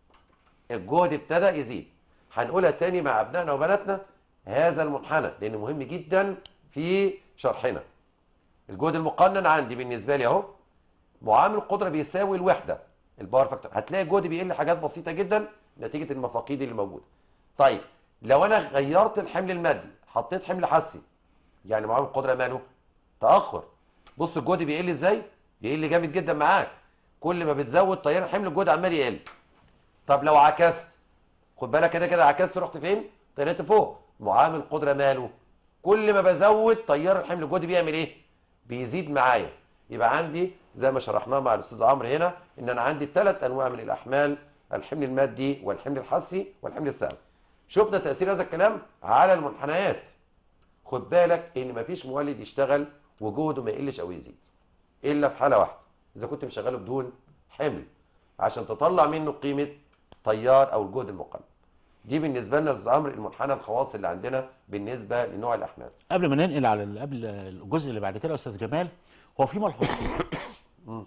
الجهد ابتدى يزيد هنقولها تاني مع ابنائنا وبناتنا هذا المنحنى لانه مهم جدا في شرحنا الجهد المقنن عندي بالنسبه لي اهو معامل القدره بيساوي الوحده الباور فاكتور هتلاقي الجهد بيقل حاجات بسيطه جدا نتيجه المفاقيد اللي موجوده طيب لو انا غيرت الحمل المادي حطيت حمل حسي يعني معامل القدره ماله تاخر بص الجهد بيقل ازاي بيقل جامد جدا معاك كل ما بتزود تيار الحمل الجهد عمال يقل طب لو عكست خد بالك كده كده عكست رحت فين طلعت فوق معامل قدره ماله كل ما بزود تيار الحمل الجهد بيعمل ايه بيزيد معايا يبقى عندي زي ما شرحناه مع الاستاذ عمرو هنا ان انا عندي ثلاث انواع من الاحمال الحمل المادي والحمل الحسي والحمل السعوي شفنا تاثير هذا الكلام على المنحنيات خد بالك ان مفيش مولد يشتغل وجهده ما يقلش او يزيد الا في حاله واحده اذا كنت مشغله بدون حمل عشان تطلع منه قيمه تيار او الجهد المقنن دي بالنسبه لنا يا استاذ عمرو المنحنى الخواص اللي عندنا بالنسبه لنوع الاحمال قبل ما ننقل على ال- قبل الجزء اللي بعد كده يا استاذ جمال هو في ملحوظتين مم.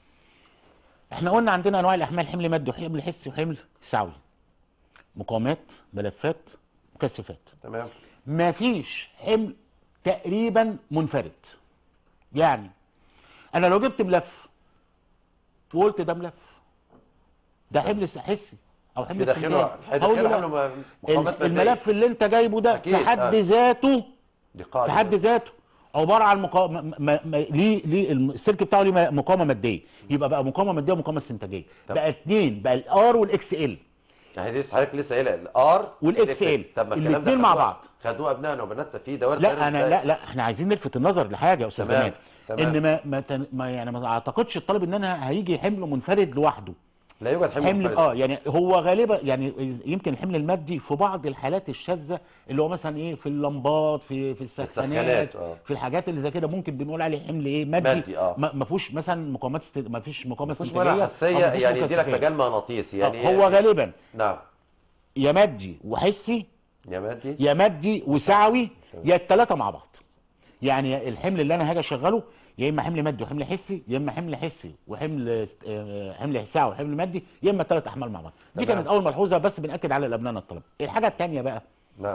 احنا قلنا عندنا انواع الاحمال حمل مادي وحمل حسي وحمل سعوي مقاومات ملفات مكثفات تمام مفيش حمل تقريبا منفرد يعني انا لو جبت ملف وقلت ده ملف ده حمل س- حسي او في حمل داخله استنتاجي. في هقول له داخله لا. حمل م- مقاومات ال- مادية. الملف اللي انت جايبه ده أكيد، في حد آه. ذاته دي في قاعده حد ذاته عباره عن مقا... م... م... م... ليه ليه الم- السلك بتاعه ليه م- مقاومه ماديه يبقى بقى مقاومه ماديه ومقاومه استنتاجيه طب. بقى اتنين بقى الار والاكس ال يعني دي حضرتك لسه قايلها الار والإكس إل. طب ما الكلام ده الاتنين مع خدوه- بعض. خدوه ابنائنا وبناتنا في دوائر لا تيار انا الإنتاج. لا لا احنا عايزين نلفت النظر لحاجه يا استاذ تمام، جمال تمام. ان ما ما, تن... ما يعني ما اعتقدش الطالب ان انا هيجي حمل منفرد لوحده لا يوجد حمل حمل منفرد. اه يعني هو غالبا يعني يمكن الحمل المادي في بعض الحالات الشاذه اللي هو مثلا ايه في اللمبات في في السخانات السخانات، آه. في الحاجات اللي زي كده ممكن بنقول عليه حمل ايه مادي, مادي، آه. ما ما فيهوش مثلا مقاومات است... ما فيش مقاومه مفيش استنتاجيه ولا أو حساسيه مفيش يعني يدي لك مكثفات. مجال مغناطيسي يعني آه، هو غالبا نعم يا مادي وحسي يا مادي يا مادي وسعوي تمام. يا الثلاثه مع بعض يعني الحمل اللي انا هاجي اشغله يا اما حمل مادي وحمل حسي يا اما حمل حسي وحمل است- آه، حمل حساء وحمل مادي يا اما ثلاث احمال مع بعض دي تمام. كانت اول ملحوظه بس بناكد على الابناء الطلبه الحاجه الثانيه بقى نعم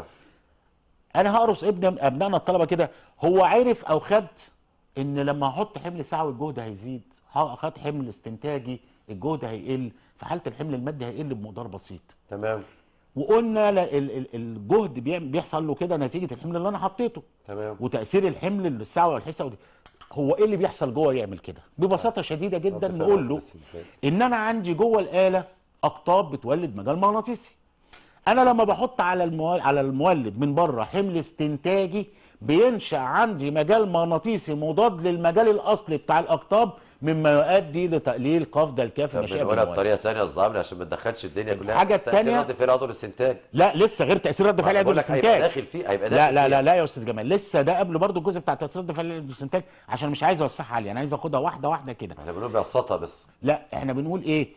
انا هقرص ابن ابنائنا الطلبه كده هو عرف او خد ان لما احط حمل سعوي الجهد هيزيد خد حمل استنتاجي الجهد هيقل في حاله الحمل المادي هيقل بمقدار بسيط تمام وقلنا لا- ال- ال- الجهد بيعمل- بيحصل له كده نتيجه الحمل اللي انا حطيته تمام وتاثير الحمل السعوي والحسوي هو ايه اللي بيحصل جوه يعمل كده ببساطه شديده جدا رد نقول فعل له بس إزاي؟ ان انا عندي جوه الاله اقطاب بتولد مجال مغناطيسي انا لما بحط على المولد على المولد من بره حمل استنتاجي بينشا عندي مجال مغناطيسي مضاد للمجال الاصلي بتاع الاقطاب مما يؤدي لتقليل قفز الكاف طب الناشئه بنقولها بالمولد. بطريقه ثانيه يا الظاهر عشان ما تدخلش الدنيا كلها الحاجة تأثير التانية- رد فعل عضو الاستنتاج لا لسه غير تاثير رد فعل أنا عضو بقول لك هيبقى الاستنتاج داخل فيه هيبقى لا داخل لا فيه. لا لا يا استاذ جمال لسه ده قبل برضو الجزء بتاع تاثير رد فعل الاستنتاج عشان مش عايز اوسعها عليه انا عايز اخدها واحده واحده كده احنا بنقول ببساطه بس لا احنا بنقول ايه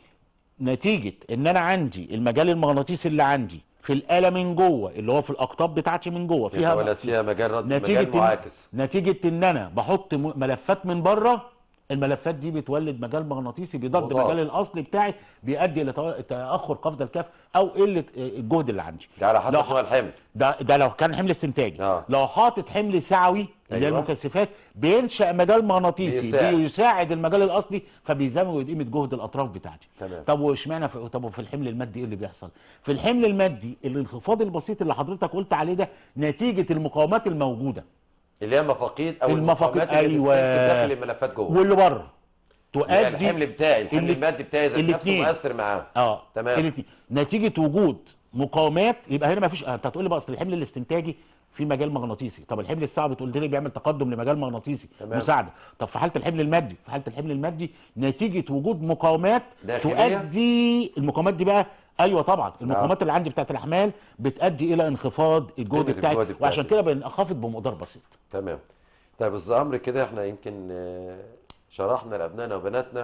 نتيجة ان انا عندي المجال المغناطيسي اللي عندي في الآلة من جوه اللي هو في الأقطاب بتاعتي من جوه فيها يتولد فيها مجال رد نتيجة مجال إن- معاكس نتيجة ان انا بحط م- ملفات من بره الملفات دي بتولد مجال مغناطيسي بيضاد مضاد. المجال الاصلي بتاعي بيؤدي لتاخر قفز الكاف او قله الجهد اللي عندي ده على حسب لو- نوع الحمل ده ده لو كان حمل استنتاجي آه. لو حاطط حمل سعوي اللي هي أيوة. المكثفات بينشا مجال مغناطيسي بيساعد. بيساعد المجال الاصلي فبيزود قيمه جهد الاطراف بتاعتي تمام طب واشمعنى في طب وفي الحمل المادي ايه اللي بيحصل في الحمل المادي الانخفاض البسيط اللي حضرتك قلت عليه ده نتيجه المقاومات الموجوده اللي هي المفاقيد او المفاقيد، المقاومات اللي أيوة. بتسد داخل الملفات جوه واللي بره يعني تؤدي الحمل بتاعي الحمل اللي- المادي بتاعي ذات نفسه الاتنين. مؤثر معاه اه تمام. الاتنين. نتيجه وجود مقاومات يبقى هنا ما فيش انت هتقول لي بقى اصل الحمل الاستنتاجي في مجال مغناطيسي طب الحمل الصعب تقول لي بيعمل تقدم لمجال مغناطيسي تمام. مساعده طب في حاله الحمل المادي في حاله الحمل المادي نتيجه وجود مقاومات داخلية؟ تؤدي المقاومات دي بقى ايوه طبعا المقاومات اللي عندي بتاعت الاحمال بتؤدي الى انخفاض الجهد قيمة بتاعي الجهد بتاعتي. وعشان كده بنخفض بمقدار بسيط تمام طيب الامر كده احنا يمكن آه، شرحنا لابنائنا وبناتنا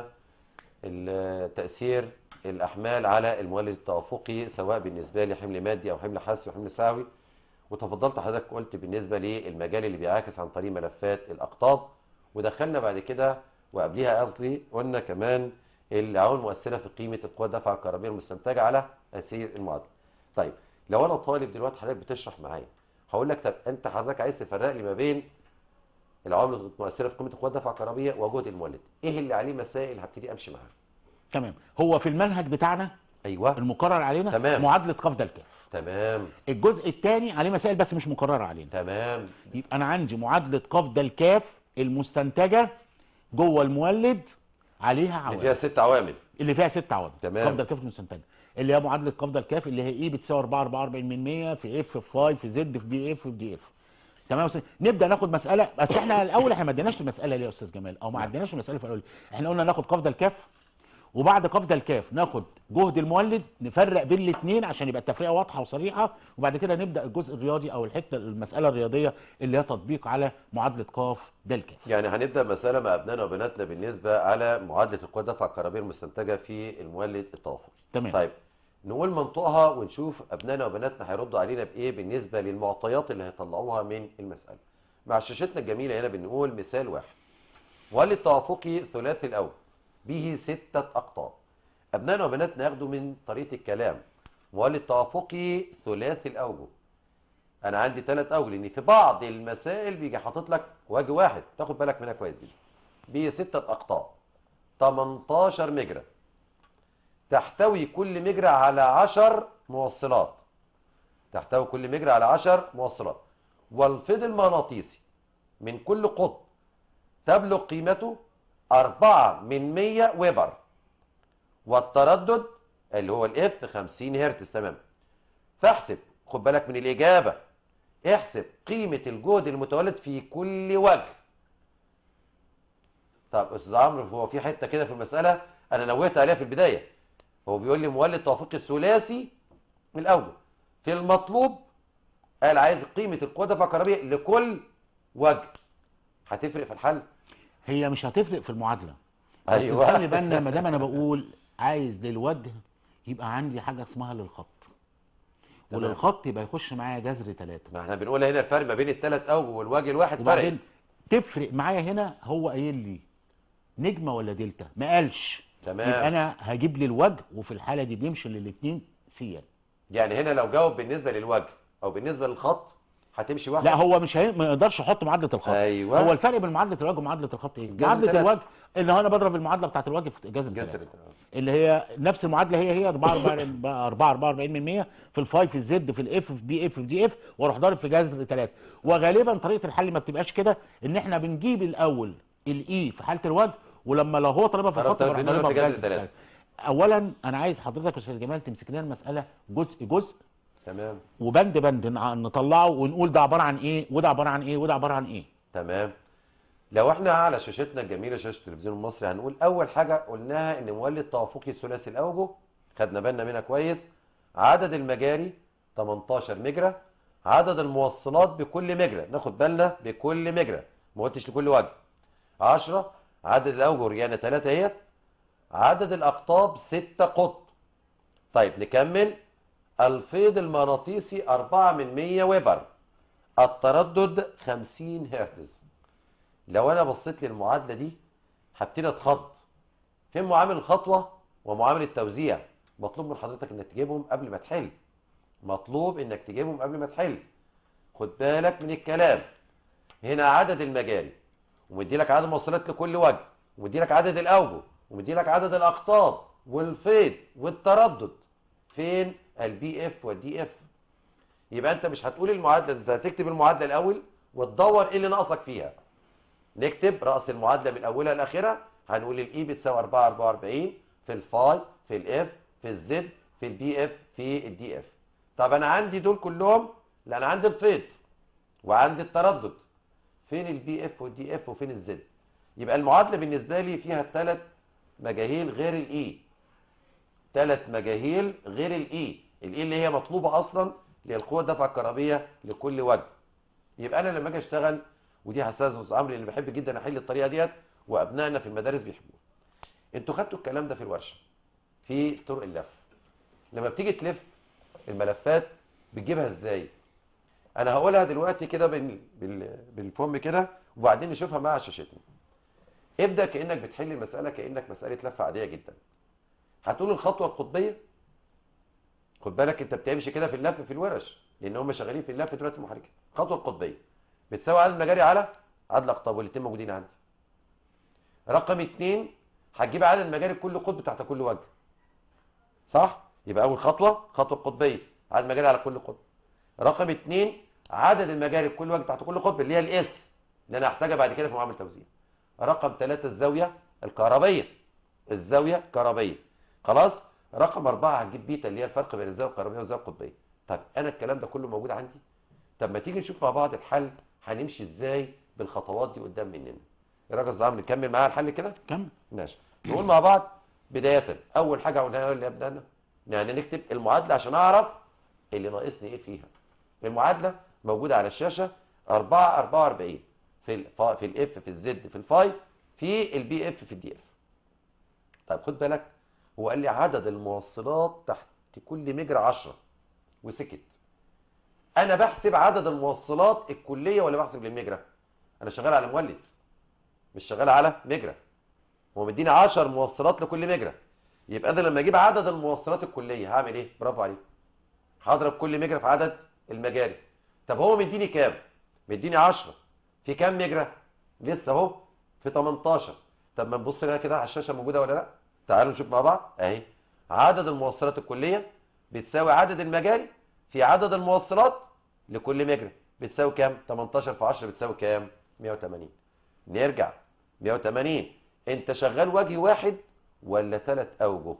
ال- تاثير الاحمال على المولد التوافقي سواء بالنسبه لحمل مادي او حمل حسي وحمل سعوي وتفضلت حضرتك قلت بالنسبه للمجال اللي بيعاكس عن طريق ملفات الاقطاب ودخلنا بعد كده وقبليها قصدي قلنا كمان العوامل المؤثره في قيمه القوى الدفع الكهربائيه المستنتجه على تاثير المعادله. طيب لو انا طالب دلوقتي حضرتك بتشرح معايا هقول لك طب انت حضرتك عايز تفرق لي ما بين العوامل المؤثره في قيمه القوى الدفع الكهربائيه وجهد المولد ايه اللي عليه مسائل هبتدي امشي معاها تمام هو في المنهج بتاعنا ايوه المقرر علينا تمام. معادله قفز الكاف تمام الجزء الثاني عليه مسائل بس مش مكرره علينا تمام يبقى انا عندي معادله قفز الكاف المستنتجه جوه المولد عليها اللي عوامل فيها ست عوامل اللي فيها ست عوامل تمام. قفز الكاف المستنتجه اللي هي معادله قفز الكاف اللي هي اي بتساوي 4 44 من 100 في اف في فاي في زد في دي اف في دي اف تمام يا أستاذ؟ نبدا ناخد مساله بس احنا الاول احنا ما اديناش المساله ليه يا استاذ جمال او ما عديناش المساله في الاول احنا قلنا ناخد قفز الكاف وبعد قفز الكاف ناخد جهد المولد نفرق بين الاثنين عشان يبقى التفرقه واضحه وصريحه وبعد كده نبدا الجزء الرياضي او الحته المساله الرياضيه اللي هي تطبيق على معادله قاف د الكاف يعني هنبدا مساله مع ابنائنا وبناتنا بالنسبه على معادله القوى الدفع الكهربائيه المستنتجه في المولد التوافقي تمام طيب نقول منطقها ونشوف ابنائنا وبناتنا هيردوا علينا بايه بالنسبه للمعطيات اللي هيطلعوها من المساله مع شاشتنا الجميله هنا بنقول مثال واحد مولد توافقي ثلاثي الاول به ستة أقطاب أبنائنا وبناتنا ياخدوا من طريقة الكلام مولد توافقي ثلاثي الأوجه أنا عندي ثلاث أوجه لأن في بعض المسائل بيجي حاطط لك وجه واحد تاخد بالك منها كويس جدا به ستة أقطاب 18 مجرى تحتوي كل مجرى على 10 موصلات تحتوي كل مجرى على 10 موصلات والفيض المغناطيسي من كل قطب تبلغ قيمته 4 من 100 ويبر والتردد اللي هو الاف 50 هرتز تمام فاحسب خد بالك من الإجابة احسب قيمة الجهد المتولد في كل وجه طب استاذ عمرو هو في حته كده في المساله انا نوهت عليها في البدايه هو بيقول لي مولد توافقي الثلاثي الاول في المطلوب قال عايز قيمه القوه الدفع الكهربائيه لكل وجه هتفرق في الحل هي مش هتفرق في المعادله بس أيوة. خلي بالنا ما دام انا بقول عايز للوجه يبقى عندي حاجه اسمها للخط تمام. وللخط يبقى يخش معايا جذر ثلاثة ما احنا بنقول هنا الفرق ما بين الثلاث اوجه والوجه الواحد فرق وبعدين تفرق معايا هنا هو قايل لي نجمه ولا دلتا ما قالش يبقى تمام انا هجيب لي الوجه وفي الحاله دي بيمشي للاثنين سيان يعني هنا لو جاوب بالنسبه للوجه او بالنسبه للخط هتمشي واحده لا هو مش هي... ما يقدرش يحط معادله الخط ايوه هو الفرق بين معادله الوجه ومعادله الخط ايه؟ جذر معادله تلاتة. الوجه اللي هو انا بضرب المعادله بتاعت الوجه في جذر جذر 3 تلاتة. اللي هي نفس المعادله هي هي 4 4 44 من 100 في الفاي في الزد في الاف في بي اف في دي اف واروح ضارب في جذر 3 وغالبا طريقه الحل ما بتبقاش كده ان احنا بنجيب الاول الاي في حاله الوجه ولما لو هو طالبها في الخط طرف بروح بنضرب ضاربها في في جذر جذر تلاتة. 3 اولا انا عايز حضرتك يا استاذ جمال تمسك لنا المساله جزء جزء تمام وبند بند نع- نطلعه ونقول ده عباره عن ايه وده عباره عن ايه وده عباره عن ايه تمام لو احنا على شاشتنا الجميله شاشه التلفزيون المصري هنقول اول حاجه قلناها ان مولد توافقي ثلاثي الاوجه خدنا بالنا منها كويس عدد المجاري 18 مجرى عدد الموصلات بكل مجرى ناخد بالنا بكل مجرى ما قلتش لكل وجه 10 عدد الاوجه رجعنا 3 اهيت عدد الاقطاب 6 قطب طيب نكمل الفيض المغناطيسي 4 من 100 ويبر التردد 50 هرتز لو انا بصيت للمعادله دي هبتدي اتخض فين معامل الخطوه ومعامل التوزيع مطلوب من حضرتك انك تجيبهم قبل ما تحل مطلوب انك تجيبهم قبل ما تحل خد بالك من الكلام هنا عدد المجاري ومدي لك عدد الموصلات لكل وجه ومدي لك عدد الاوجه ومدي لك عدد الاقطاب والفيض والتردد فين البي اف والدي اف يبقى انت مش هتقول المعادله انت هتكتب المعادله الاول وتدور ايه اللي ناقصك فيها نكتب راس المعادله من اولها لاخرها هنقول الاي بتساوي 4 44 في الفاي في الاف في الزد في البي اف في الدي اف طب انا عندي دول كلهم لا انا عندي الفيض وعندي التردد فين البي اف والدي اف وفين الزد يبقى المعادله بالنسبه لي فيها ثلاث مجاهيل غير الاي ثلاث مجاهيل غير الاي الاي اللي هي مطلوبه اصلا للقوه الدفع الكهربيه لكل وجه يبقى انا لما اجي اشتغل ودي حساس استاذ عمرو اللي بحب جدا احل الطريقه ديت وابنائنا في المدارس بيحبوها انتوا خدتوا الكلام ده في الورشه في طرق اللف لما بتيجي تلف الملفات بتجيبها ازاي انا هقولها دلوقتي كده بال... بال... بالفم كده وبعدين نشوفها مع شاشتنا ابدا كانك بتحل المساله كانك مساله لف عاديه جدا هتقول الخطوه القطبيه خد بالك انت بتمشي كده في اللف في الورش لان هم شغالين في اللف دلوقتي المحركه الخطوه القطبيه بتساوي عدد المجاري على عدد الاقطاب والاثنين موجودين عندي رقم اتنين هتجيب عدد المجاري كل قطب تحت كل وجه صح يبقى اول خطوه خطوه قطبيه عدد المجاري على كل قطب رقم اتنين عدد المجاري كل وجه تحت كل قطب اللي هي الاس اللي انا هحتاجها بعد كده في معامل توزيع رقم ثلاثة الزاويه الكهربيه الزاويه الكهربيه خلاص رقم أربعة هتجيب بيتا اللي هي الفرق بين الزاويه الكهربيه والزاويه القطبيه طب انا الكلام ده كله موجود عندي طب ما تيجي نشوف مع بعض الحل هنمشي ازاي بالخطوات دي قدام مننا ايه رايك يا استاذ عمرو نكمل معاها الحل كده كمل ماشي نقول مع بعض بدايه اول حاجه قلناها اللي ابدانا يعني نكتب المعادله عشان اعرف اللي ناقصني ايه فيها المعادله موجوده على الشاشه 4 44 في الف في الاف في الزد في الفاي في البي اف في الدي اف طيب خد بالك هو قال لي عدد الموصلات تحت كل مجرى 10 وسكت انا بحسب عدد الموصلات الكليه ولا بحسب للمجرى انا شغال على مولد مش شغال على مجرى هو مديني 10 موصلات لكل مجرى يبقى انا لما اجيب عدد الموصلات الكليه هعمل ايه برافو عليك هضرب كل مجرى في عدد المجاري طب هو مديني كام مديني 10 في كام مجرى لسه اهو في 18 طب ما نبص لها كده على الشاشه موجوده ولا لا تعالوا نشوف مع بعض اهي عدد الموصلات الكليه بتساوي عدد المجاري في عدد الموصلات لكل مجرى بتساوي كام 18 في 10 بتساوي كام 180 نرجع 180 انت شغال وجه واحد ولا ثلاث اوجه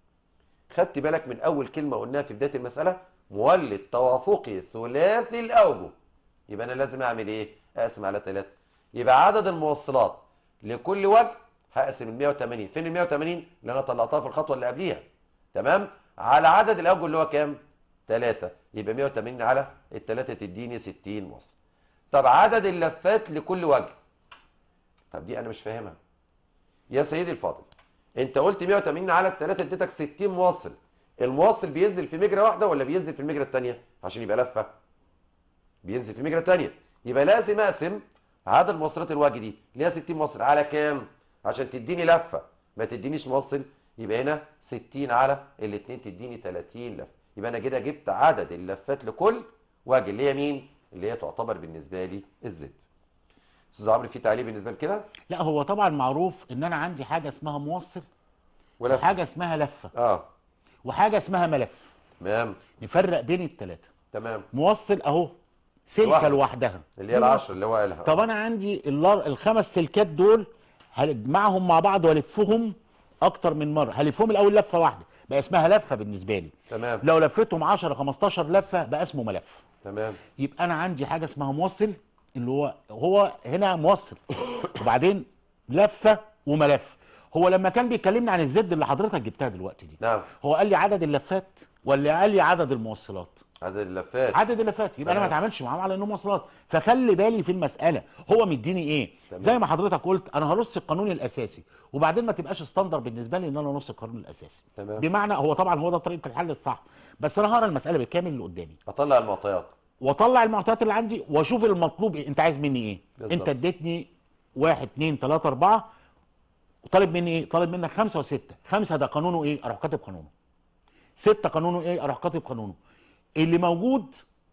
خدت بالك من اول كلمه قلناها في بدايه المساله مولد توافقي ثلاثي الاوجه يبقى انا لازم اعمل ايه اقسم على ثلاثة يبقى عدد الموصلات لكل وجه هقسم ال 180 فين ال 180 اللي انا طلعتها في الخطوه اللي قبليها تمام على عدد الاوجه اللي هو كام 3 يبقى 180 على الثلاثه تديني 60 موصل طب عدد اللفات لكل وجه طب دي انا مش فاهمها يا سيدي الفاضل انت قلت 180 على الثلاثه اديتك 60 موصل الموصل بينزل في مجرى واحده ولا بينزل في المجرى الثانيه عشان يبقى لفه بينزل في مجرى ثانيه يبقى لازم اقسم عدد موصلات الوجه دي اللي هي 60 موصل على كام عشان تديني لفه ما تدينيش موصل يبقى هنا 60 على الاثنين تديني 30 لفه يبقى انا كده جبت عدد اللفات لكل وجه اللي هي مين اللي هي تعتبر بالنسبه لي الزد استاذ عمرو في تعليق بالنسبه لكده لا هو طبعا معروف ان انا عندي حاجه اسمها موصل ولا وحاجه اسمها لفه اه وحاجه اسمها ملف تمام نفرق بين الثلاثه تمام موصل اهو سلكه لوحده. لوحدها اللي هي العشر اللي هو قالها طب انا عندي الار- الخمس سلكات دول هجمعهم مع بعض والفهم اكتر من مره هلفهم الاول لفه واحده بقى اسمها لفه بالنسبه لي تمام لو لفيتهم 10 15 لفه بقى اسمه ملف تمام يبقى انا عندي حاجه اسمها موصل اللي هو هو هنا موصل وبعدين لفه وملف هو لما كان بيكلمني عن الزد اللي حضرتك جبتها دلوقتي دي نعم هو قال لي عدد اللفات ولا قال لي عدد الموصلات عدد اللفات عدد اللفات يبقى انا ما تمام. اتعاملش معاهم على انهم موصلات فخلي بالي في المساله هو مديني ايه تمام. زي ما حضرتك قلت انا هرص القانون الاساسي وبعدين ما تبقاش ستاندر بالنسبه لي ان انا انص القانون الاساسي تمام بمعنى هو طبعا هو ده طريقه الحل الصح بس انا هقرا المساله بالكامل اللي قدامي اطلع المعطيات واطلع المعطيات اللي عندي واشوف المطلوب ايه انت عايز مني ايه بالظبط. انت اديتني واحد اتنين تلاته اربعه وطالب مني ايه طالب منك خمسه وسته خمسه ده قانونه ايه اروح كاتب قانونه سته قانونه ايه اروح كاتب قانونه اللي موجود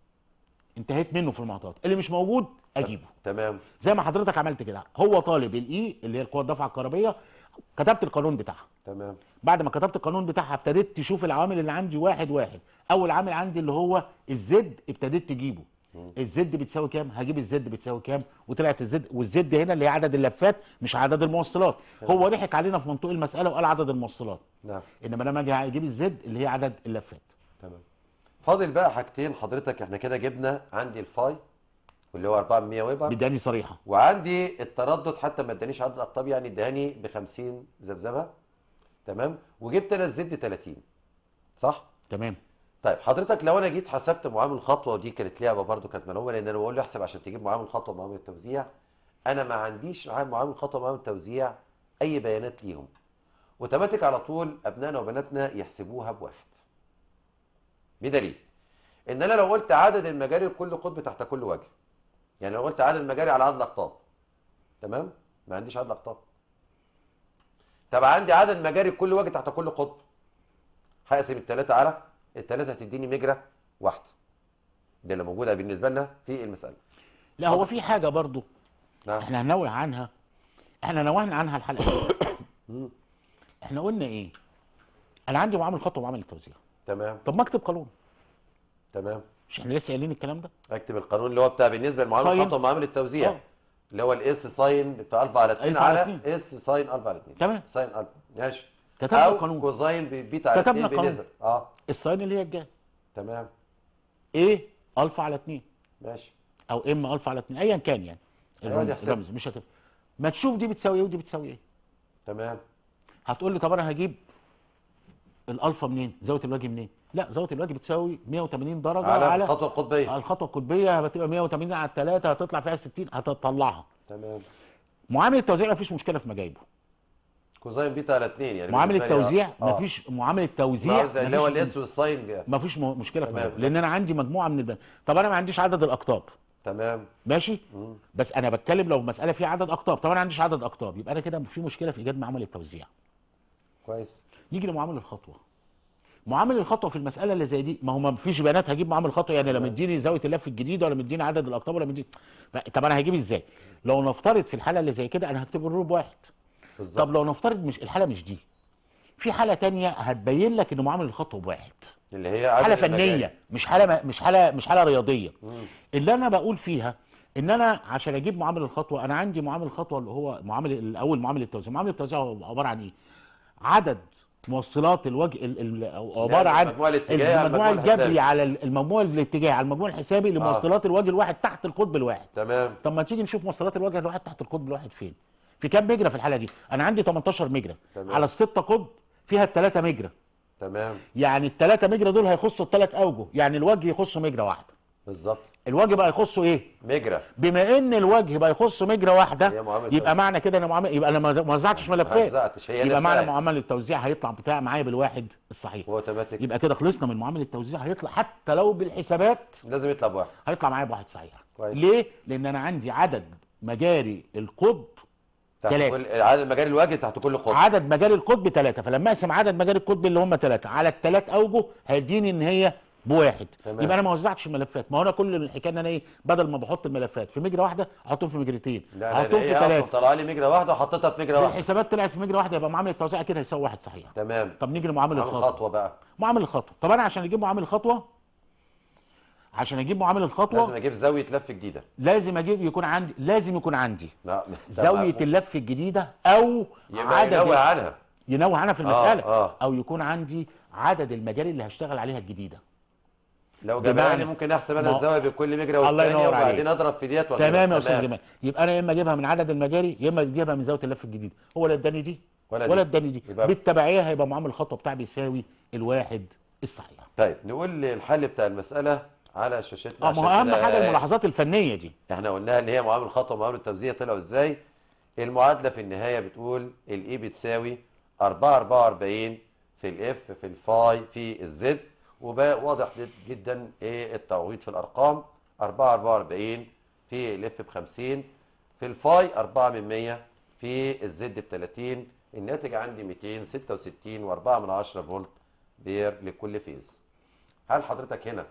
انتهيت منه في المعطيات اللي مش موجود اجيبه تمام زي ما حضرتك عملت كده هو طالب الاي اللي هي القوه الدفعه الكهربيه كتبت القانون بتاعها تمام بعد ما كتبت القانون بتاعها ابتديت تشوف العوامل اللي عندي واحد واحد اول عامل عندي اللي هو الزد ابتديت تجيبه مم. الزد بتساوي كام هجيب الزد بتساوي كام وطلعت الزد والزد هنا اللي هي عدد اللفات مش عدد الموصلات تمام. هو ضحك علينا في منطوق المساله وقال عدد الموصلات نعم انما لما اجي اجيب الزد اللي هي عدد اللفات تمام فاضل بقى حاجتين حضرتك احنا كده جبنا عندي الفاي واللي هو 400 ويبر بداني صريحه وعندي التردد حتى ما ادانيش عدد اقطاب يعني اداني ب 50 ذبذبه تمام وجبت انا الزد 30 صح تمام طيب حضرتك لو انا جيت حسبت معامل خطوه ودي كانت لعبه برضو كانت ملعوبه لان انا بقول له احسب عشان تجيب معامل خطوه ومعامل التوزيع انا ما عنديش معامل خطوه ومعامل توزيع اي بيانات ليهم اوتوماتيك على طول ابنائنا وبناتنا يحسبوها بواحد بدليل ان انا لو قلت عدد المجاري لكل قطب تحت كل وجه يعني لو قلت عدد المجاري على عدد الاقطاب تمام ما عنديش عدد اقطاب طب عندي عدد مجاري لكل وجه تحت كل قطب هقسم الثلاثه على الثلاثه هتديني مجرى واحده دي اللي موجوده بالنسبه لنا في المساله لا هو في حاجه برضو نعم احنا هنوه عنها احنا نوهنا عنها الحلقه مم. احنا قلنا ايه انا عندي معامل خطوه ومعامل التوزيع تمام طب ما اكتب قانون تمام مش احنا لسه قايلين الكلام ده اكتب القانون اللي هو بتاع بالنسبه لمعامل ساين. الخطوه ومعامل التوزيع آه. اللي هو الاس ساين بتاع الفا على 2 ألفا على على اتنين. اس ساين الفا على 2 تمام ساين الفا ماشي كتبنا او القانون كوزاين بيتا على كتبنا 2 قانون. بالنسبه اه الساين اللي هي الجهه تمام ايه الفا على 2 ماشي او ام الفا على 2 ايا كان يعني أيوة، الرمز, دي حساب. الرمز مش هتفرق ما تشوف دي بتساوي ايه ودي بتساوي ايه تمام هتقول لي طب انا هجيب الالفا منين زاويه الوجه منين لا زاويه الوجه بتساوي 180 درجه على, على على الخطوه القطبيه الخطوه القطبيه هتبقى 180 على 3 هتطلع فيها 60 هتطلعها تمام معامل التوزيع ما فيش مشكله في مجايبه كوزاين بيتا على 2 يعني معامل بالنسبة لي، آه. التوزيع آه. مفيش معامل التوزيع ما هو زي اللي هو مفيش- الاس والساين بي- مفيش م- مشكله في تمام. مجايبه لان انا عندي مجموعه من البيانات طب انا ما عنديش عدد الاقطاب تمام ماشي مم. بس انا بتكلم لو مساله فيها عدد اقطاب طب انا ما عنديش عدد اقطاب يبقى انا كده في مشكله في ايجاد معامل التوزيع كويس نيجي لمعامل الخطوه معامل الخطوه في المساله اللي زي دي ما هو ما فيش بيانات هجيب معامل خطوه يعني لا تمام. مديني زاويه اللف الجديده ولا مديني عدد الاقطاب ولا مديني طب انا هجيب ازاي لو نفترض في الحاله اللي زي كده انا هكتب الرول بواحد بالظبط طب لو نفترض مش الحاله مش دي في حاله تانية هتبين لك ان معامل الخطوه بواحد اللي هي عدد حاله المجاري. فنيه مش حاله مش حاله مش حاله رياضيه مم. اللي انا بقول فيها ان انا عشان اجيب معامل الخطوه انا عندي معامل الخطوه اللي هو معامل الاول معامل التوزيع معامل التوزيع هو عباره عن ايه عدد موصلات الوجه ال- ال- أو عباره عن المجموع الاتجاهي على المجموع المجموع الجبري الحسابي. على ال- المجموع الاتجاهي على المجموع الحسابي لموصلات الوجه الواحد تحت القطب الواحد تمام طب ما تيجي نشوف موصلات الوجه الواحد تحت القطب الواحد فين في كام مجرى في الحاله دي انا عندي 18 مجرى تمام. على الستة قطب فيها الثلاثه مجرى تمام يعني الثلاثه مجرى دول هيخصوا الثلاث اوجه يعني الوجه يخص مجرى واحده بالظبط الوجه بقى يخصه ايه مجرى بما ان الوجه بقى يخص مجرى هي واحده معامل يبقى توزيع. معنى كده ان معامل يبقى انا ما وزعتش ما ملفات وزعتش هي يبقى نفسها. معنى معامل التوزيع هيطلع بتاع معايا بالواحد الصحيح هو اوتوماتيك يبقى كده خلصنا من معامل التوزيع هيطلع حتى لو بالحسابات لازم يطلع بواحد هيطلع معايا بواحد صحيح كويس. ليه لان انا عندي عدد مجاري القطب تحت تلاتة. كل عدد مجاري الوجه تحت كل قطب عدد مجاري القطب ثلاثة فلما اقسم عدد مجاري القطب اللي هم ثلاثة على الثلاث اوجه هيديني ان هي بواحد تمام. يبقى انا ما وزعتش الملفات ما هو انا كل الحكايه ان انا ايه بدل ما بحط الملفات في مجرى واحده احطهم في مجرتين لا لا احطهم لا في ايه اصلا ثلاثه طلع لي مجرى واحده وحطيتها في مجرى واحده الحسابات طلعت في مجرى واحده يبقى معامل التوزيع كده هيساوي واحد صحيح تمام طب نيجي لمعامل عامل الخطوه خطوه بقى معامل الخطوه طب انا عشان اجيب معامل الخطوه عشان اجيب معامل الخطوه لازم اجيب زاويه لف جديده لازم اجيب يكون عندي لازم يكون عندي لا زاويه اللف الجديده او يبقى عدد ينوع عنها ينوه عنها في المساله اه او يكون عندي عدد المجاري اللي هشتغل عليها الجديده لو جابها لي بمعنى- ممكن احسب انا ما- الزاويه بين كل مجرى الله والثانيه ينور وبعدين عليك. اضرب في ديت ولا تمام لا؟ يا استاذ جمال يبقى انا يا اما اجيبها من عدد المجاري يا اما اجيبها من زاويه اللف الجديد هو لا اداني دي ولا, ولا دي. اداني دي يبقى- بالتبعيه هيبقى معامل الخطوه بتاعي بيساوي الواحد الصحيح طيب نقول الحل بتاع المساله على شاشتنا اه ما هو عشان اهم كده حاجه الملاحظات الفنيه دي احنا قلناها اللي هي معامل الخطوه ومعامل التوزيع طلعوا ازاي المعادله في النهايه بتقول الاي بتساوي 4 44 في الاف في الفاي في الزد وبقى واضح جد- جدا ايه التعويض في الارقام 4 44 في الاف ب 50 في الفاي 4 من 100 في الزد ب 30 الناتج عندي 266 و4 من 10 فولت بير لكل فيز هل حضرتك هنا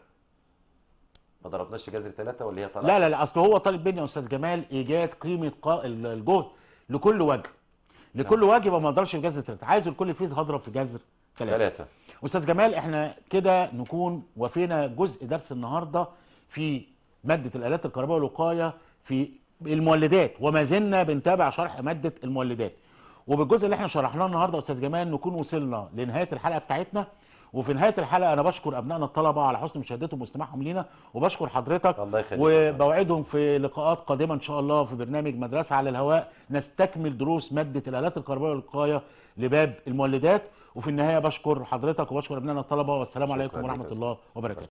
ما ضربناش جذر 3 ولا هي طلعت لا لا لا اصل هو طالب مني يا استاذ جمال ايجاد قيمه قا... ال- الجهد لكل وجه لكل وجه يبقى ما اقدرش في جذر ثلاثه عايزه لكل فيز هضرب في جذر ثلاثه ثلاثة استاذ جمال احنا كده نكون وفينا جزء درس النهارده في ماده الالات الكهربائيه والوقايه في المولدات وما زلنا بنتابع شرح ماده المولدات وبالجزء اللي احنا شرحناه النهارده يا استاذ جمال نكون وصلنا لنهايه الحلقه بتاعتنا وفي نهايه الحلقه انا بشكر ابنائنا الطلبه على حسن مشاهدتهم واستماعهم لينا وبشكر حضرتك الله يخليك وبوعدهم في لقاءات قادمه ان شاء الله في برنامج مدرسه على الهواء نستكمل دروس ماده الالات الكهربائيه والوقايه لباب المولدات وفي النهايه بشكر حضرتك وبشكر ابنائنا الطلبه والسلام شكراً عليكم لك ورحمه يا الله وبركاته